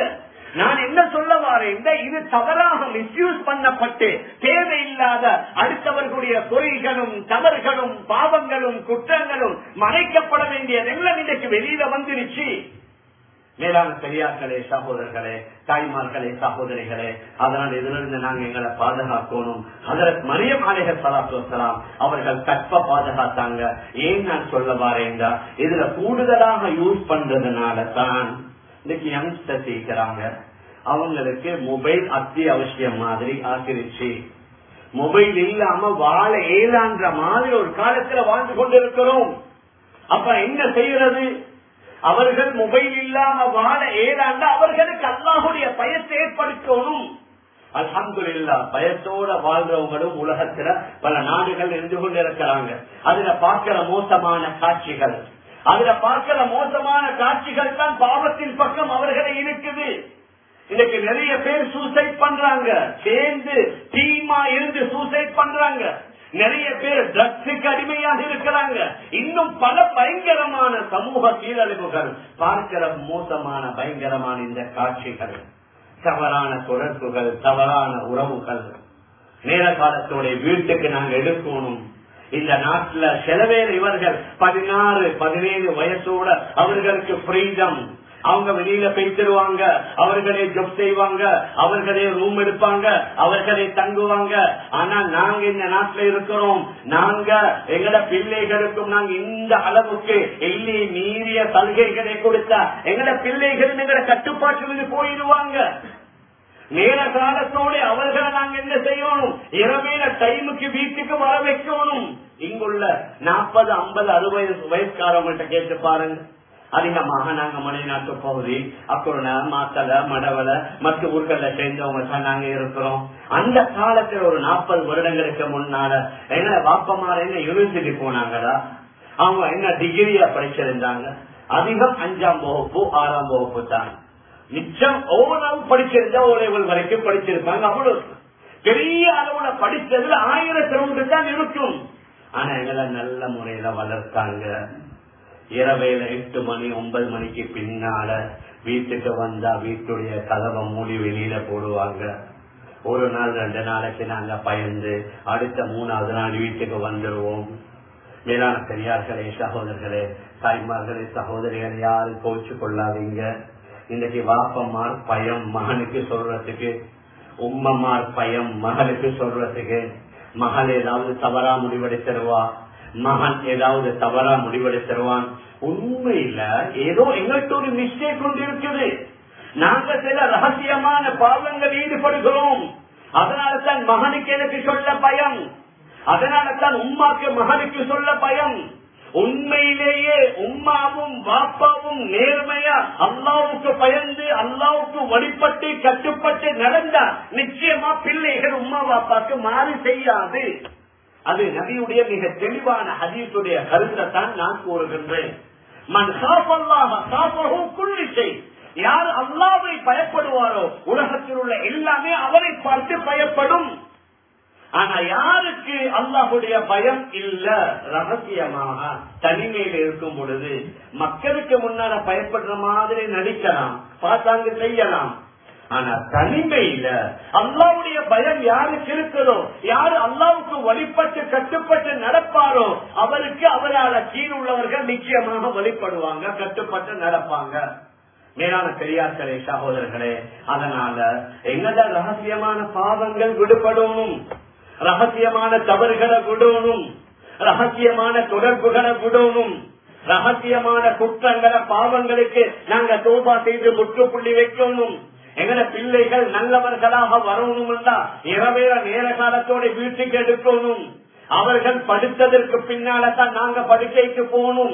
நான் என்ன சொல்ல வாரேன் இது தவறாக மிஸ்யூஸ் பண்ணப்பட்டு தேவையில்லாத அடுத்தவர்களுடைய குறைகளும் தவறுகளும் பாவங்களும் குற்றங்களும் மறைக்கப்பட வேண்டியதெல்லாம் இன்றைக்கு வெளியில வந்துருச்சு மேலான பெரியார்களே சகோதரர்களே தாய்மார்களே சகோதரிகளே அதனால் இதிலிருந்து நாங்க எங்களை பாதுகாக்கணும் அதற்கு மரியம் அலேஹ சலாத்து வசலாம் அவர்கள் கற்ப பாதுகாத்தாங்க ஏன் நான் சொல்ல வாரேன்டா இதுல கூடுதலாக யூஸ் பண்றதுனால தான் இன்னைக்கு யங்ஸ்டர் சேர்க்கிறாங்க அவங்களுக்கு மொபைல் அத்தியாவசியம் மாதிரி ஆக்கிருச்சு மொபைல் இல்லாம வாழ ஏலான்ற மாதிரி ஒரு காலத்துல வாழ்ந்து கொண்டிருக்கிறோம் அப்ப என்ன செய்யறது அவர்கள் மொபைல் இல்லாம வாழ ஏழாண்ட அவர்களுக்கு அல்லாஹுடைய பயத்தை ஏற்படுத்தணும் அல்ஹம்துல்லா பயத்தோட வாழ்றவங்களும் உலகத்துல பல நாடுகள் இருந்து கொண்டிருக்கிறாங்க அதுல பார்க்கிற மோசமான காட்சிகள் அதுல பார்க்கிற மோசமான காட்சிகள் தான் பாவத்தின் பக்கம் அவர்களை இருக்குது இன்னைக்கு நிறைய பேர் சூசைட் பண்றாங்க சேர்ந்து டீமா இருந்து சூசைட் பண்றாங்க நிறைய பேர் ட்ரக்ஸுக்கு அடிமையாக இருக்கிறாங்க இன்னும் பல பயங்கரமான சமூக சீரழிவுகள் பார்க்கிற மோசமான பயங்கரமான இந்த காட்சிகள் தவறான தொடர்புகள் தவறான உறவுகள் நேர காலத்தோட வீட்டுக்கு நாங்க எடுக்கணும் இந்த நாட்டுல சில பேர் இவர்கள் பதினாறு பதினேழு வயசோட அவர்களுக்கு ஃப்ரீடம் அவங்க வெளியில போய்த்திருவாங்க அவர்களே ஜப் செய்வாங்க அவர்களே ரூம் எடுப்பாங்க அவர்களே தங்குவாங்க ஆனா நாங்க இந்த நாட்டுல இருக்கிறோம் நாங்க எங்கட பிள்ளைகளுக்கும் நாங்க இந்த அளவுக்கு எல்லி மீறிய சலுகைகளை கொடுத்தா எங்கட பிள்ளைகள் எங்கட கட்டுப்பாட்டிலிருந்து போயிடுவாங்க நேர காலத்தோட அவர்களை நாங்க என்ன செய்யணும் இரவேல டைமுக்கு வீட்டுக்கு வர வைக்கணும் இங்குள்ள நாற்பது ஐம்பது அறுபது வயசுக்காரவங்கள்ட்ட கேட்டு பாருங்க அதிகமாக நாங்க மலைநாட்டு பகுதி அக்குறன மாத்தல மடவல மற்ற ஊர்கள்ல சேர்ந்தவங்க தான் நாங்க இருக்கிறோம் அந்த காலத்துல ஒரு நாற்பது வருடங்களுக்கு முன்னால எங்களை வாப்பமார என்ன யூனிவர்சிட்டி போனாங்களா அவங்க என்ன டிகிரியா படிச்சிருந்தாங்க அதிகம் அஞ்சாம் வகுப்பு ஆறாம் வகுப்பு தான் மிச்சம் ஓரளவு படிச்சிருந்தா ஒரு லெவல் வரைக்கும் படிச்சிருப்பாங்க அவ்வளவு பெரிய அளவுல படிச்சதுல ஆயிரத்தி ஒன்று தான் இருக்கும் ஆனா எங்களை நல்ல முறையில வளர்த்தாங்க இரவையில எட்டு மணி ஒன்பது மணிக்கு பின்னால வீட்டுக்கு வந்தா வீட்டுடைய கதவை மூடி வெளியில போடுவாங்க ஒரு நாள் ரெண்டு நாளைக்கு நாங்க பயந்து அடுத்த மூணாவது நாள் வீட்டுக்கு வந்துருவோம் மேலான பெரியார்களே சகோதரர்களே தாய்மார்களே சகோதரிகள் யாரும் கோச்சு கொள்ளாதீங்க இன்னைக்கு வாப்பமார் பயம் மகனுக்கு சொல்றதுக்கு உம்மமார் பயம் மகளுக்கு சொல்றதுக்கு மகள் ஏதாவது தவறா முடிவெடுத்துருவா மகன் ஏதாவது தவறா முடிவெடுத்துருவான் உண்மையில ஏதோ எங்கள்கிட்ட ஒரு மிஸ்டேக் கொண்டு இருக்குது நாங்க சில ரகசியமான பாவங்கள் ஈடுபடுகிறோம் அதனால தான் மகனுக்கு எனக்கு சொல்ல பயம் அதனால தான் உம்மாக்கு மகனுக்கு சொல்ல பயம் உண்மையிலேயே உம்மாவும் பாப்பாவும் நேர்மையா அல்லாவுக்கு பயந்து அல்லாவுக்கு வழிபட்டு கட்டுப்பட்டு நடந்தா நிச்சயமா பிள்ளைகள் உம்மா பாப்பாக்கு மாறி செய்யாது அது நபியுடைய மிக தெளிவான ஹதீசுடைய கருத்தை தான் நான் கூறுகின்றேன் மன் சாப்பல்லாம சாப்பகும் குள்ளிசை யார் அல்லாவை பயப்படுவாரோ உலகத்தில் உள்ள எல்லாமே அவரை பார்த்து பயப்படும் ஆனா யாருக்கு அல்லாஹுடைய பயம் இல்ல ரகசியமாக தனிமையில் இருக்கும் பொழுது மக்களுக்கு முன்னால பயப்படுற மாதிரி நடிக்கலாம் பார்த்தாங்க செய்யலாம் ஆனா தனிமையில அல்லாவுடைய பயம் யாருக்கு இருக்கிறதோ யாரு அல்லாவுக்கு வழிபட்டு கட்டுப்பட்டு நடப்பாரோ அவருக்கு அவரால் கீழ் உள்ளவர்கள் நிச்சயமாக வழிபடுவாங்க கட்டுப்பட்டு நடப்பாங்க மேலான பெரியார்களே சகோதரர்களே அதனால என்னதான் ரகசியமான பாவங்கள் விடுபடணும் ரகசியமான தவறுகளை விடணும் ரகசியமான தொடர்புகளை விடணும் ரகசியமான குற்றங்களை பாவங்களுக்கு நாங்க தோபா செய்து முற்றுப்புள்ளி வைக்கணும் எங்கட பிள்ளைகள் நல்லவர்களாக வரணும் இரவேற நேர காலத்தோட வீட்டுக்கு எடுக்கணும் அவர்கள் படித்ததற்கு பின்னால தான் நாங்க படுக்கைக்கு போகணும்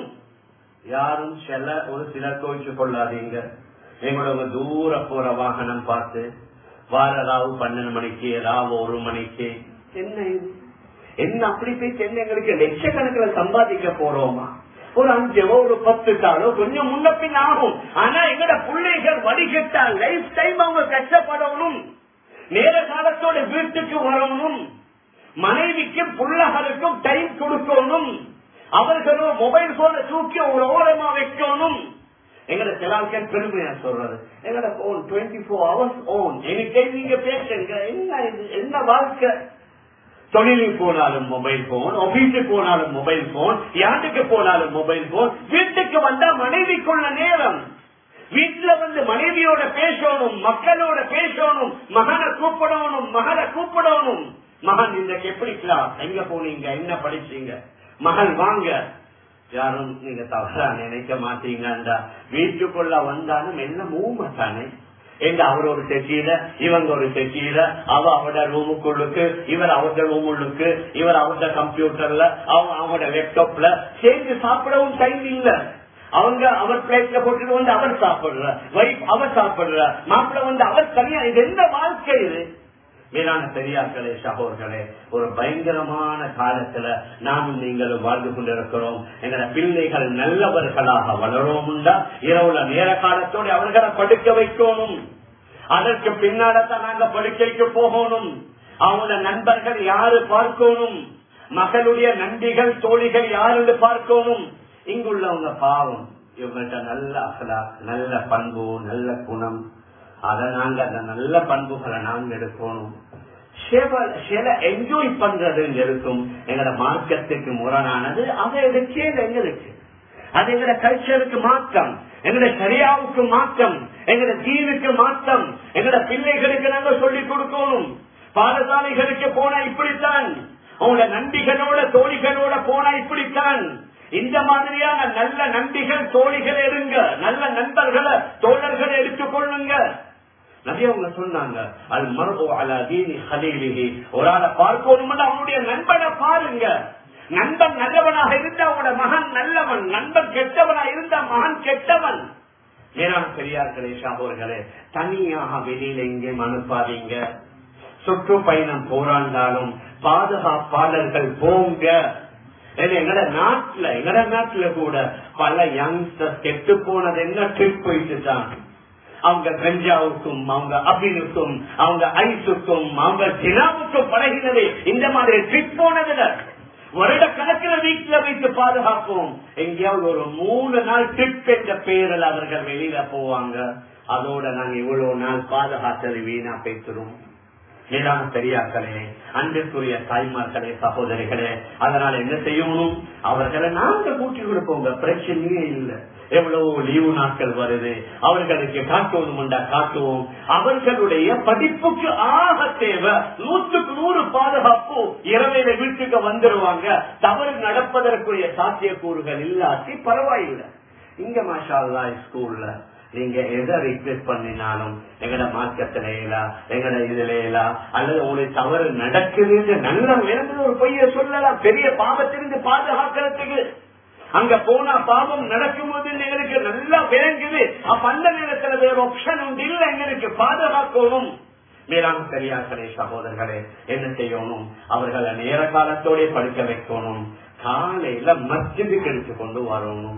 யாரும் சில ஒரு சிலர் கோவிச்சு கொள்ளாதீங்க எங்களோட தூர போற வாகனம் பார்த்து வார ராவு பன்னெண்டு மணிக்கு ராவு ஒரு மணிக்கு என்ன இது? என்ன அப்படி போய் சென்னை எங்களுக்கு லட்சக்கணக்கில் சம்பாதிக்க போறோமா ஒரு அஞ்சோ ஒரு பத்து தாளோ கொஞ்சம் முன்ன பின் ஆகும் ஆனா எங்கட பிள்ளைகள் வடிகட்டா லைஃப் டைம் அவங்க கஷ்டப்படணும் நேர காலத்தோட வீட்டுக்கு வரணும் மனைவிக்கும் பிள்ளைகளுக்கும் டைம் கொடுக்கணும் அவர்களும் மொபைல் போன தூக்கி ஒரு ஓரமா வைக்கணும் எங்கட சிலாக்கள் பெருமையா சொல்றது எங்கட phone twenty four hours on எனக்கே நீங்க பேசுங்க என்ன இது என்ன வாழ்க்கை தொழிலுக்கு போனாலும் மொபைல் போன் ஆபீஸுக்கு போனாலும் மொபைல் போன் யாருக்கு போனாலும் மொபைல் போன் வீட்டுக்கு வந்தா மனைவிக்குள்ள நேரம் வீட்டுல வந்து மனைவியோட பேசணும் மக்களோட பேசணும் மகனை கூப்பிடணும் மகளை கூப்பிடணும் மகன் இன்றைக்கு எப்படி கிளாஸ் எங்க போனீங்க என்ன படிச்சீங்க மகள் வாங்க யாரும் நீங்க தவறா நினைக்க மாட்டீங்கன்றா வீட்டுக்குள்ள வந்தாலும் என்ன மூம தானே எங்க அவர் ஒரு செட்டியில இவங்க ஒரு செட்டியில அவ அவட ரூமுக்குள்ளுக்கு இவர் அவட ரூமுள்ளுக்கு இவர் அவட கம்ப்யூட்டர்ல அவங்க அவங்களோட லேப்டாப்ல சேர்ந்து சாப்பிடவும் டைம் இல்ல அவங்க அவர் பிளேட்ல போட்டுட்டு வந்து அவர் சாப்பிடுற வைஃப் அவர் சாப்பிடுற மாப்பிள்ள வந்து அவர் தனியா இது எந்த வாழ்க்கை இது மேலான பெரியார்களே சகோதர்களே ஒரு பயங்கரமான காலத்துல நானும் நீங்களும் வாழ்ந்து கொண்டிருக்கிறோம் எங்களை பிள்ளைகள் நல்லவர்களாக வளரோம்டா இரவுல நேர காலத்தோடு அவர்களை படுக்க வைக்கணும் அதற்கு பின்னால்தான் நாங்க படுக்கைக்கு போகணும் அவங்களோட நண்பர்கள் யாரு பார்க்கணும் மகளுடைய நன்றிகள் தோழிகள் யாரு பார்க்கணும் இங்குள்ளவங்க பாவம் இவங்கள்ட்ட நல்ல அகலா நல்ல பண்பு நல்ல குணம் அதை நாங்க அந்த நல்ல பண்புகளை நாங்க எடுக்கணும் சில என்ஜாய் பண்றதுன்னு இருக்கும் எங்களோட மார்க்கத்துக்கு முரணானது அதை எடுக்கே எங்களுக்கு அது எங்களோட கல்ச்சருக்கு மாற்றம் எங்களோட சரியாவுக்கு மாற்றம் எங்களோட தீவுக்கு மாற்றம் எங்களோட பிள்ளைகளுக்கு நாங்க சொல்லிக் கொடுக்கணும் பாடசாலைகளுக்கு போனா இப்படித்தான் அவங்களோட நம்பிகளோட தோழிகளோட போனா இப்படித்தான் இந்த மாதிரியான நல்ல நம்பிகள் தோழிகள் இருங்க நல்ல நண்பர்களை தோழர்களை எடுத்துக்கொள்ளுங்க நிறைய அவங்க சொன்னாங்க அது மரபு அலா தீனி ஹலீலிஹி ஒரு ஆளை பார்க்கணும் அவனுடைய நண்பனை பாருங்க நண்பன் நல்லவனாக இருந்தா அவனோட மகன் நல்லவன் நண்பன் கெட்டவனா இருந்தா மகன் கெட்டவன் மேலான பெரியார்களே சாபோர்களே தனியாக வெளியில எங்கேயும் அனுப்பாதீங்க சுற்றுப்பயணம் போராண்டாலும் பாதுகாப்பாளர்கள் போங்க எங்கட நாட்டுல எங்கட நாட்டுல கூட பல யங்ஸ்டர் கெட்டு போனது என்ன ட்ரிப் போயிட்டு தான் அவங்க கஞ்சாவுக்கும் அவங்க அபினுக்கும் அவங்க ஐஸுக்கும் அவங்க ஜினாவுக்கும் பழகினது இந்த மாதிரி ட்ரிப் போனதுல வருட கணக்கில் வீட்டுல வைத்து பாதுகாப்போம் எங்கேயாவது ஒரு மூணு நாள் ட்ரிப் என்ற பெயரில் அவர்கள் வெளியில போவாங்க அதோட நாங்க இவ்வளவு நாள் பாதுகாத்தது வீணா பேசுறோம் மேலான பெரியார்களே அன்பிற்குரிய தாய்மார்களே சகோதரிகளே அதனால என்ன செய்யணும் அவர்களை நாங்க கூட்டி கொடுப்போங்க பிரச்சனையே இல்லை எவ்வளவு லீவு நாட்கள் வருது அவர்களுக்கு காட்டுவதும் காட்டுவோம் அவர்களுடைய படிப்புக்கு ஆக தேவை நூற்றுக்கு நூறு பாதுகாப்பு இரவையில வீட்டுக்கு வந்துருவாங்க தவறு நடப்பதற்குரிய சாத்தியக்கூறுகள் இல்லாட்டி பரவாயில்லை இங்க மாஷா ஸ்கூல்ல நீங்க எதை ரிக்வெஸ்ட் பண்ணினாலும் எங்கட மார்க்கத்திலேலா எங்கட இதுலேலா அல்லது உங்களுக்கு தவறு நடக்குதுன்னு நல்ல வேணும்னு ஒரு பொய்ய சொல்லலாம் பெரிய பாவத்திலிருந்து பாதுகாக்கிறதுக்கு அங்க போனா பாவம் நடக்கும் போது எங்களுக்கு நல்லா விளங்குது அப்ப அந்த நேரத்துல வேற ஆப்ஷன் உண்டு இல்ல எங்களுக்கு பாதுகாக்கணும் மேலான பெரியார்களே சகோதரர்களே என்ன செய்யணும் அவர்களை நேர காலத்தோட படிக்க வைக்கணும் காலையில மஸ்ஜிதுக்கு எடுத்து கொண்டு வரணும்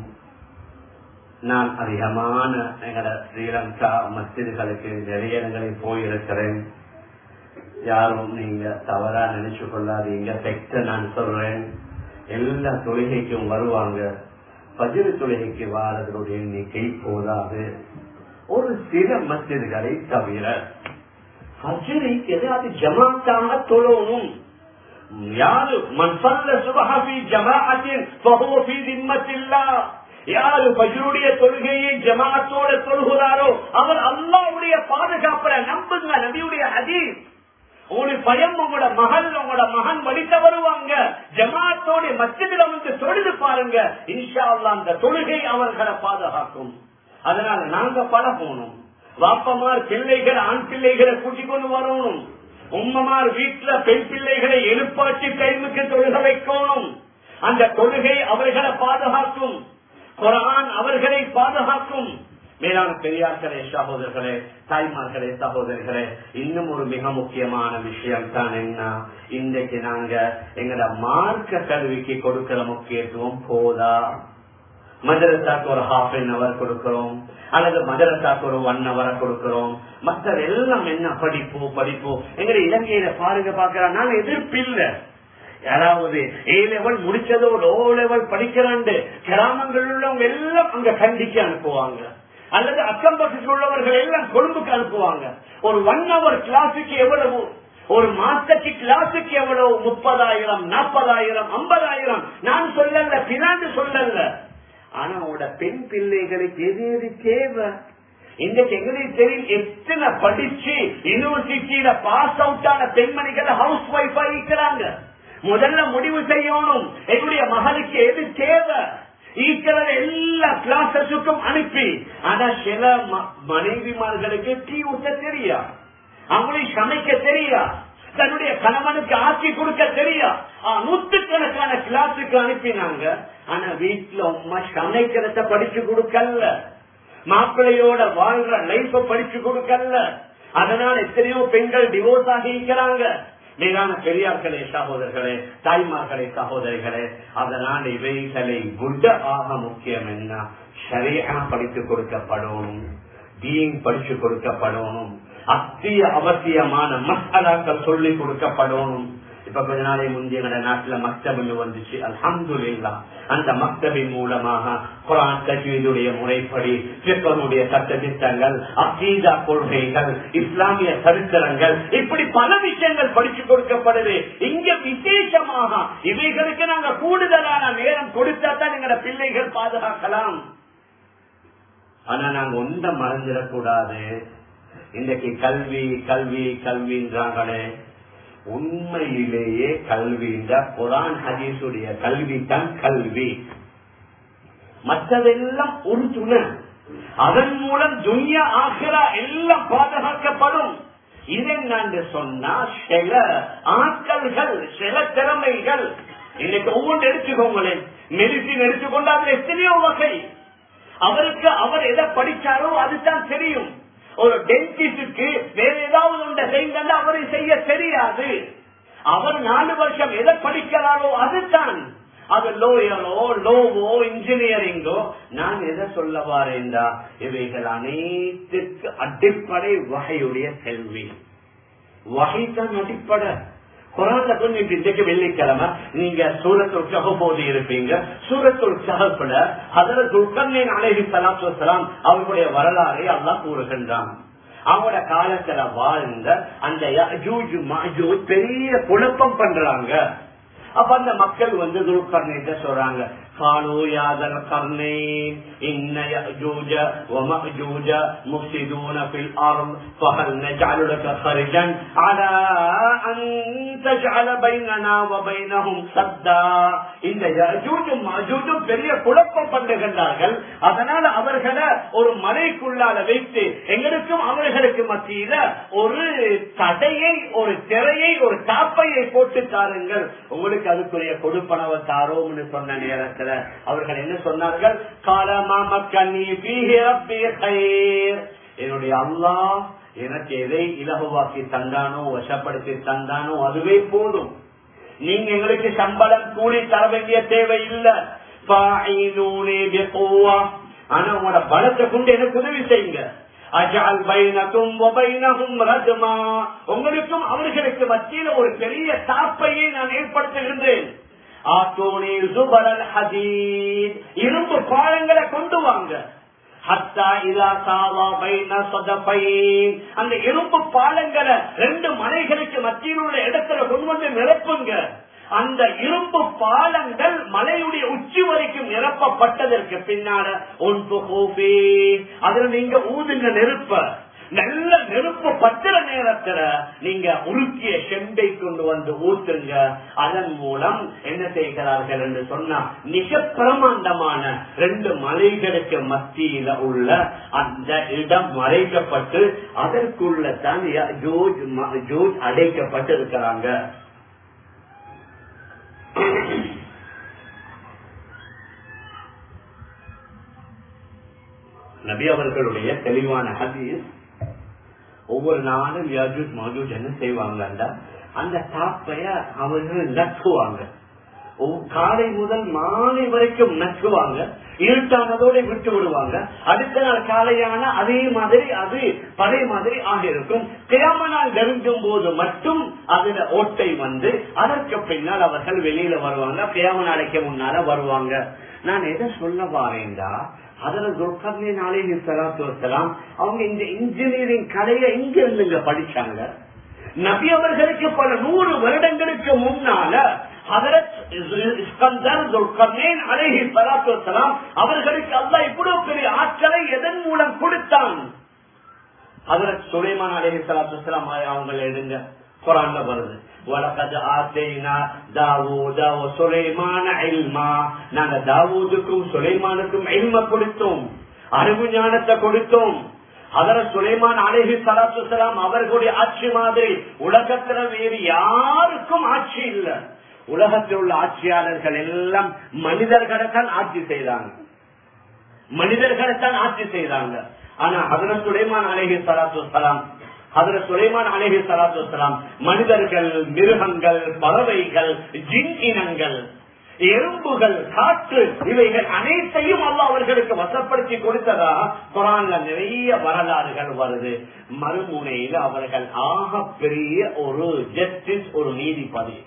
நான் அதிகமான எங்கட ஸ்ரீலங்கா மஸ்ஜிதுகளுக்கு நிறைய இடங்களில் போயிருக்கிறேன் யாரும் நீங்க தவறா நினைச்சு கொள்ளாதீங்க தெக்க நான் சொல்றேன் எல்லா தொழுகைக்கும் வருவாங்க பஜிரு தொழுகைக்கு வாரதனுடைய எண்ணிக்கை போதாது ஒரு சில மஸ்ஜிதுகளை தவிர பஜிரை எதாவது ஜமாத்தாக தொழணும் யாரு மன்சல்ல சுபஹபி ஜமாஅத்தின் பகுவபி திம்மத்தில்லா யாரு பஜருடைய தொழுகையை ஜமாத்தோட தொழுகிறாரோ அவர் அல்லாவுடைய பாதுகாப்புல நம்புங்க நபியுடைய ஹதீஸ் உங்களுக்கு பயம் உங்களோட மகள் உங்களோட மகன் வடித்த வருவாங்க ஜமாத்தோட மத்தியில வந்து தொழுது பாருங்க இன்ஷா அல்லா அந்த தொழுகை அவர்களை பாதுகாக்கும் அதனால நாங்க பழகணும் வாப்பமார் பிள்ளைகள் ஆண் பிள்ளைகளை கூட்டிக் கொண்டு வரணும் உம்மமார் வீட்டுல பெண் பிள்ளைகளை எழுப்பாட்சி டைமுக்கு தொழுக வைக்கணும் அந்த தொழுகை அவர்களை பாதுகாக்கும் குரான் அவர்களை பாதுகாக்கும் மேலான பெரியார்களே சகோதரர்களே தாய்மார்களே சகோதரர்களே இன்னும் ஒரு மிக முக்கியமான விஷயம் தான் என்ன இன்றைக்கு நாங்க எங்கட மார்க்க கல்விக்கு கொடுக்கிற முக்கியத்துவம் போதா மதரசாக்கு ஒரு ஹாஃப் அன் அவர் கொடுக்கிறோம் அல்லது மதரசாக்கு ஒரு ஒன் ஹவரை கொடுக்கிறோம் மற்ற எல்லாம் என்ன படிப்பு படிப்பு எங்க இலங்கையில பாருங்க பாக்குறா நான் எதிர்ப்பில்லை யாராவது ஏ லெவல் முடிச்சதோட ஓ லெவல் படிக்கிறாண்டு கிராமங்கள் உள்ளவங்க எல்லாம் அங்க கண்டிக்கு அனுப்புவாங்க அல்லது அக்கம் பக்கத்தில் உள்ளவர்கள் எல்லாம் கொழும்புக்கு அனுப்புவாங்க ஒரு ஒன் ஹவர் கிளாஸுக்கு எவ்வளவு ஒரு மாசத்துக்கு கிளாஸுக்கு எவ்வளவு முப்பதாயிரம் நாற்பதாயிரம் ஐம்பதாயிரம் நான் சொல்லல பினாண்டு சொல்லல ஆனா உங்களோட பெண் பிள்ளைகளுக்கு எது எது தேவை இன்றைக்கு எங்களுக்கு தெரியும் எத்தனை படிச்சு யூனிவர்சிட்டியில பாஸ் அவுட் ஆன பெண்மணிகள் ஹவுஸ் ஒய்ஃபா இருக்கிறாங்க முதல்ல முடிவு செய்யணும் என்னுடைய மகளுக்கு எது தேவை இருக்கிற எல்லா கிளாஸஸுக்கும் அனுப்பி ஆனா சில மனைவிமார்களுக்கு டீ ஊட்ட தெரியா அவங்களுக்கு சமைக்க தெரியா தன்னுடைய கணவனுக்கு ஆட்சி கொடுக்க தெரியா நூத்துக்கணக்கான கிளாஸுக்கு அனுப்பினாங்க ஆனா வீட்டுல உமா சமைக்கிறத படிச்சு கொடுக்கல மாப்பிள்ளையோட வாழ்ற லைஃப படிச்சு கொடுக்கல அதனால எத்தனையோ பெண்கள் டிவோர்ஸ் ஆகி இருக்கிறாங்க மேலான பெரியார்களே சகோதரர்களே தாய்மார்களே சகோதரிகளே அதனால் இவைகளை குட்ட ஆக முக்கியம் என்ன சரியா படித்து கொடுக்கப்படணும் தீன் படிச்சு கொடுக்கப்படணும் அத்திய அவசியமான மசாலாக்கள் சொல்லி கொடுக்கப்படணும் இப்ப கொஞ்ச நாளை முந்தைய நாட்டுல மக்தப் வந்துச்சு அல்ஹம்துல்லா அந்த மக்தபின் மூலமாக குரான் தஜ்வீதுடைய முறைப்படி சிற்பனுடைய சட்ட திட்டங்கள் அசீதா கொள்கைகள் இஸ்லாமிய சரித்திரங்கள் இப்படி பல விஷயங்கள் படிச்சு கொடுக்கப்படுது இங்க விசேஷமாக இவைகளுக்கு நாங்க கூடுதலான நேரம் கொடுத்தா தான் எங்களோட பிள்ளைகள் பாதுகாக்கலாம் ஆனா நாங்க ஒன்றை மறந்துடக்கூடாது இன்றைக்கு கல்வி கல்வி கல்வின்றாங்களே உண்மையிலேயே கல்வின்ற குரான் ஹதீஸுடைய கல்வி தான் கல்வி மற்றதெல்லாம் ஒரு துணை அதன் மூலம் துன்யா ஆகிறா எல்லாம் பாதுகாக்கப்படும் இதென்னு சொன்னா சில ஆட்கள்கள் சில திறமைகள் இன்னைக்கு ஒவ்வொன்று எடுத்துக்கோங்களேன் மெடிசின் எடுத்துக்கொண்டு அதுல எத்தனையோ வகை அவருக்கு அவர் எதை படிச்சாரோ அதுதான் தெரியும் ஒரு டென்டிஸ்டுக்கு வேற ஏதாவது ஒன்றை செய்யுங்க அவரை செய்ய தெரியாது அவர் நாலு வருஷம் எதை படிக்கிறாரோ அதுதான் அது லோயரோ லோவோ இன்ஜினியரிங்கோ நான் எதை சொல்ல வாரேண்டா இவைகள் அனைத்துக்கு அடிப்படை வகையுடைய கல்வி வகைதான் அடிப்படை குரான்ல கொஞ்சம் இன்றைக்கு வெள்ளிக்கிழமை நீங்க சூரத்துல் சகபோது இருப்பீங்க சூரத்துல் சகப்புல அதுல துல்கர்ணின் அழகி சலாத்து வலாம் அவர்களுடைய வரலாறை அல்லாஹ் கூறுகின்றான் அவங்களோட காலத்துல வாழ்ந்த அந்த யஜூஜ் மஜூஜ் பெரிய குழப்பம் பண்றாங்க அப்ப அந்த மக்கள் வந்து துல்கர்ணிட்ட சொல்றாங்க قالوا يا ذا القرنين إن يأجوج ومأجوج مفسدون في الأرض فهل نجعل لك خرجا على أن تجعل بيننا وبينهم سدا இந்த யஜூஜும் மஜூஜும் பெரிய குழப்பம் பண்ணுகின்றார்கள் அதனால அவர்களை ஒரு மலைக்குள்ளால வைத்து எங்களுக்கும் அவர்களுக்கு மத்தியில ஒரு தடையை ஒரு திரையை ஒரு தாப்பையை போட்டு தாருங்கள் உங்களுக்கு அதுக்குரிய கொடுப்பனவை தாரோம்னு சொன்ன நேரத்தில் அவர்கள் என்ன சொன்னார்கள் என்னுடைய அல்லா எனக்கு எதை இலகுவாக்கி தந்தானோ வசப்படுத்தி தந்தானோ அதுவே போதும் நீங்க எங்களுக்கு சம்பளம் கூலி தர வேண்டிய தேவை இல்ல ஆனா உங்களோட பலத்தை கொண்டு எனக்கு உதவி செய்யுங்க அஜால் பைனக்கும் ரஜமா உங்களுக்கும் அவர்களுக்கு மத்தியில ஒரு பெரிய தாப்பையை நான் ஏற்படுத்துகின்றேன் இரும்பு பாலங்களை கொண்டு வாங்க அந்த இரும்பு பாலங்களை ரெண்டு மலைகளுக்கு மத்தியில் உள்ள இடத்துல கொண்டு வந்து நிரப்புங்க அந்த இரும்பு பாலங்கள் மலையுடைய உச்சி வரைக்கும் நிரப்பப்பட்டதற்கு பின்னால ஒன்று கோபே அதுல நீங்க ஊதுங்க நெருப்ப நல்ல நெருப்பு பத்திர நேரத்துல நீங்க உருக்கிய செம்பை கொண்டு வந்து ஊத்துங்க அதன் மூலம் என்ன செய்கிறார்கள் என்று சொன்னா மிக பிரமாண்டமான ரெண்டு மலைகளுக்கு மத்தியில உள்ள அந்த இடம் மறைக்கப்பட்டு அதற்குள்ள தான் ஜோஜ் ஜோஜ் அடைக்கப்பட்டு இருக்கிறாங்க நபி அவர்களுடைய தெளிவான ஹதீஸ் ஒவ்வொரு நாளும் யாஜூஜ் மஜூஜ் என்ன செய்வாங்கண்டா அந்த தாப்பைய அவர்கள் நக்குவாங்க காலை முதல் மாலை வரைக்கும் நக்குவாங்க இருட்டானதோட விட்டு விடுவாங்க அடுத்த நாள் காலையான அதே மாதிரி அது பழைய மாதிரி ஆகிருக்கும் கிராம நாள் நெருங்கும் போது மட்டும் அதுல ஓட்டை வந்து அதற்கு பின்னால் அவர்கள் வெளியில வருவாங்க கிராம நாளைக்கு முன்னால வருவாங்க நான் எதை சொல்ல பாருந்தா அதுல துர்கர்ணி நாளைக்கு சலாத்து வசலாம் அவங்க இந்த இன்ஜினியரிங் கலையை எங்க இருந்துங்க படிச்சாங்க நபி அவர்களுக்கு பல நூறு வருடங்களுக்கு முன்னால அவர்களுக்கு அல்லா இவ்வளவு பெரிய ஆற்றலை எதன் மூலம் கொடுத்தான் அதற்கு சுலைமான் அலஹி சலாத்து வலாம் அவங்க எடுங்க குரான்ல வருது வழக்கது ஆசைனா தாவூத சுலைமான இல்மா நாங்க தாவூதுக்கும் சுலைமானுக்கும் இல்ம கொடுத்தோம் அறிவு ஞானத்தை கொடுத்தோம் அதர சுலைமான் அலேஹி சலாத்து சலாம் அவர்களுடைய ஆட்சி மாதிரி உலகத்துல வேறு யாருக்கும் ஆட்சி இல்ல உலகத்தில் உள்ள ஆட்சியாளர்கள் எல்லாம் மனிதர்களைத்தான் ஆட்சி செய்தாங்க மனிதர்களைத்தான் ஆட்சி செய்தாங்க ஆனா அதர சுலைமான் அலேஹி சலாத்து சலாம் அதுல சுலைமான் அலேஹி சலாத்து வலாம் மனிதர்கள் மிருகங்கள் பறவைகள் ஜின் இனங்கள் எறும்புகள் காற்று இவைகள் அனைத்தையும் அல்ல அவர்களுக்கு வசப்படுத்தி கொடுத்ததா குரான்ல நிறைய வரலாறுகள் வருது மறுமுனையில் அவர்கள் ஆக பெரிய ஒரு ஜஸ்டிஸ் ஒரு நீதிபதி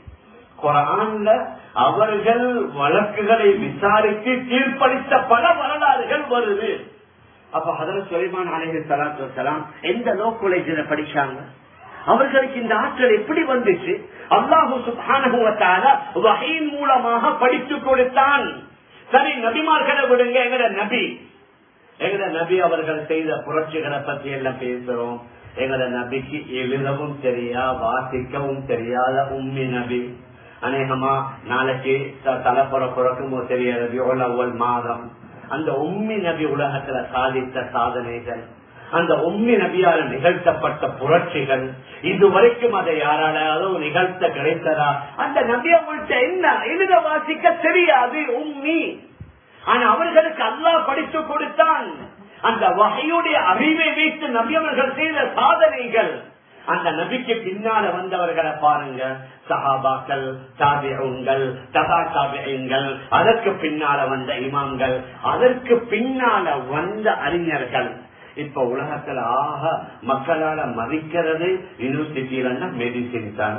குரான்ல அவர்கள் வழக்குகளை விசாரித்து தீர்ப்பளித்த பல வரலாறுகள் வருது அப்ப ஹதரத் சுலைமான் அலஹி சலாத்து வலாம் எந்த லோ காலேஜில் படிச்சாங்க அவர்களுக்கு இந்த ஆற்றல் எப்படி வந்துச்சு அல்லாஹு சுபானுவத்தால வகையின் மூலமாக படித்து கொடுத்தான் சரி நபிமார்களை விடுங்க எங்கட நபி எங்கட நபி அவர்கள் செய்த புரட்சிகளை பத்தி எல்லாம் பேசுறோம் எங்கட நபிக்கு எழுதவும் தெரியா வாசிக்கவும் தெரியாத உம்மி நபி அநேகமா நாளைக்கு தலைப்புற பிறக்கும் தெரிய ரபியோல் மாதம் அந்த உம்மி நபி உலகத்துல சாதித்த சாதனைகள் அந்த உம்மி நபியால் நிகழ்த்தப்பட்ட புரட்சிகள் இதுவரைக்கும் அதை யாராலாவது நிகழ்த்த கிடைத்ததா அந்த நபி அவங்கள்ட்ட என்ன எழுத வாசிக்க தெரியாது உம்மி ஆனா அவர்களுக்கு அல்லாஹ் படித்து கொடுத்தான் அந்த வகையுடைய அறிவை வைத்து நபி அவர்கள் செய்த சாதனைகள் அந்த நபிக்கு பின்னால வந்தவர்களை பாருங்க சஹாபாக்கள் தாபியங்கள் தகா தாபியங்கள் அதற்கு பின்னால வந்த இமாம்கள் அதற்கு பின்னால வந்த அறிஞர்கள் இப்ப உலகத்துல ஆக மக்களால மதிக்கிறது யூனிவர்சிட்டியில மெடிசின் தான்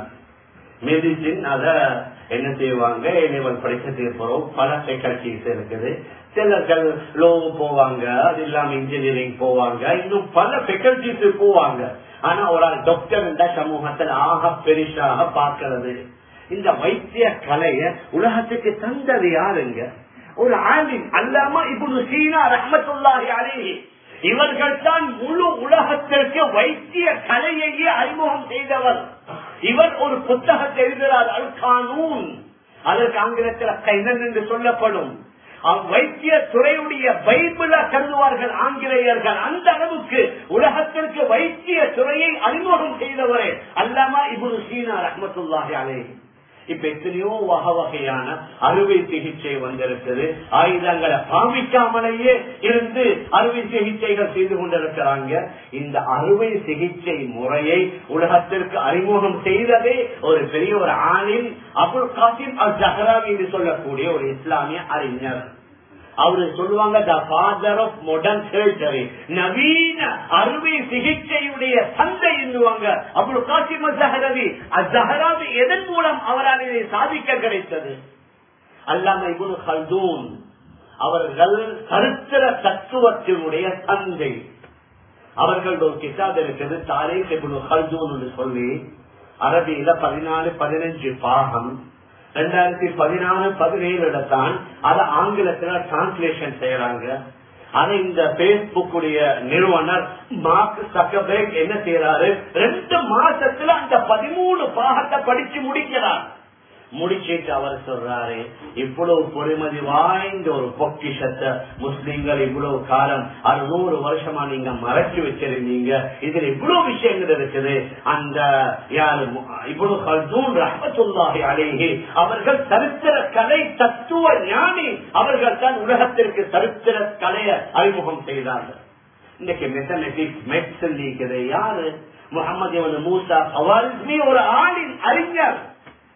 மெடிசின் அத என்ன செய்வாங்க என்னவல் படிக்கிறதுக்கு போறோம் பல ஃபேக்கல்டிஸ் இருக்குது சிலர்கள் லோ போவாங்க அது இல்லாம இன்ஜினியரிங் போவாங்க இன்னும் பல ஃபேக்கல்டிஸ் போவாங்க ஆனா ஒரு ஆள் டாக்டர் என்ற சமூகத்தில் ஆக பெரிசாக பார்க்கிறது இந்த வைத்திய கலைய உலகத்துக்கு தந்தது யாருங்க ஒரு ஆலிம் அல்லாம இப்படி சீனா ரஹமத்துல்லாஹி அலேஹி இவர்கள் தான் முழு உலகத்திற்கு வைத்திய கலையையே அறிமுகம் செய்தவர் இவர் ஒரு புத்தகத்தை எழுதுகிறார் அல் கானூன் அதற்கு ஆங்கிலத்தில் கைதன் என்று சொல்லப்படும் வைத்திய துறையுடைய பைபிள கருதுவார்கள் ஆங்கிலேயர்கள் அந்த அளவுக்கு உலகத்திற்கு வைத்திய துறையை அறிமுகம் செய்தவரே அல்லாமா இபுரு சீனா ரஹமத்துல்லாஹி அலேஹி இப்ப எத்தனையோ வகை வகையான அறுவை சிகிச்சை வந்திருக்குது ஆயுதங்களை பாவிக்காமலேயே இருந்து அறுவை சிகிச்சைகள் செய்து கொண்டிருக்கிறாங்க இந்த அறுவை சிகிச்சை முறையை உலகத்திற்கு அறிமுகம் செய்ததே ஒரு பெரிய ஒரு ஆணில் அபுல் காசிம் அல் ஜஹராவி என்று சொல்லக்கூடிய ஒரு இஸ்லாமிய அறிஞர் அவரு சொல்லுவாங்க the father of modern surgery நவீன அறுவை சிகிச்சையுடைய தந்தை என்னுவாங்க அவ்வளவு காசிம் ஜஹரவி அஜஹராவி எதன் மூலம் அவரால் இதை சாதிக்க கிடைத்தது அல்லாம இபுல் ஹல்தூன் அவர்கள் சரித்திர தத்துவத்தினுடைய தந்தை அவர்கள் ஒரு கிதாப் இருக்குது தாரேக் இபுல் ஹல்தூன் சொல்லி அரபியில பதினாலு பதினஞ்சு பாகம் ரெண்டாயிரத்தி பதினாலு பதினேழுல தான் அதை ஆங்கிலத்துல டிரான்ஸ்லேஷன் செய்யறாங்க அதை இந்த பேஸ்புக் உடைய நிறுவனர் மார்க் சக்கபேக் என்ன செய்யறாரு ரெண்டு மாசத்துல அந்த பதிமூணு பாகத்தை படிச்சு முடிக்கிறார் முடிச்சிட்டு அவர் சொல்றாரு இவ்வளவு பொறுமதி வாய்ந்த ஒரு பொக்கிஷத்தை முஸ்லிம்கள் இவ்வளவு காலம் அறுநூறு வருஷமா நீங்க மறைச்சு வச்சிருந்தீங்க இதுல இவ்வளவு விஷயங்கள் இருக்குது அந்த யாரு இவ்வளவு கல்தூன் ரஹமத்துல்லாஹி அலேஹி அவர்கள் சரித்திர கலை தத்துவ ஞானி அவர்கள் தான் உலகத்திற்கு சரித்திர கலையை அறிமுகம் செய்தார்கள் இன்னைக்கு மெத்தமெட்டிக்ஸ் மெட்ஸ் இருக்குது யாரு முகமது மூசா அவர் ஒரு ஆளின் அறிஞர்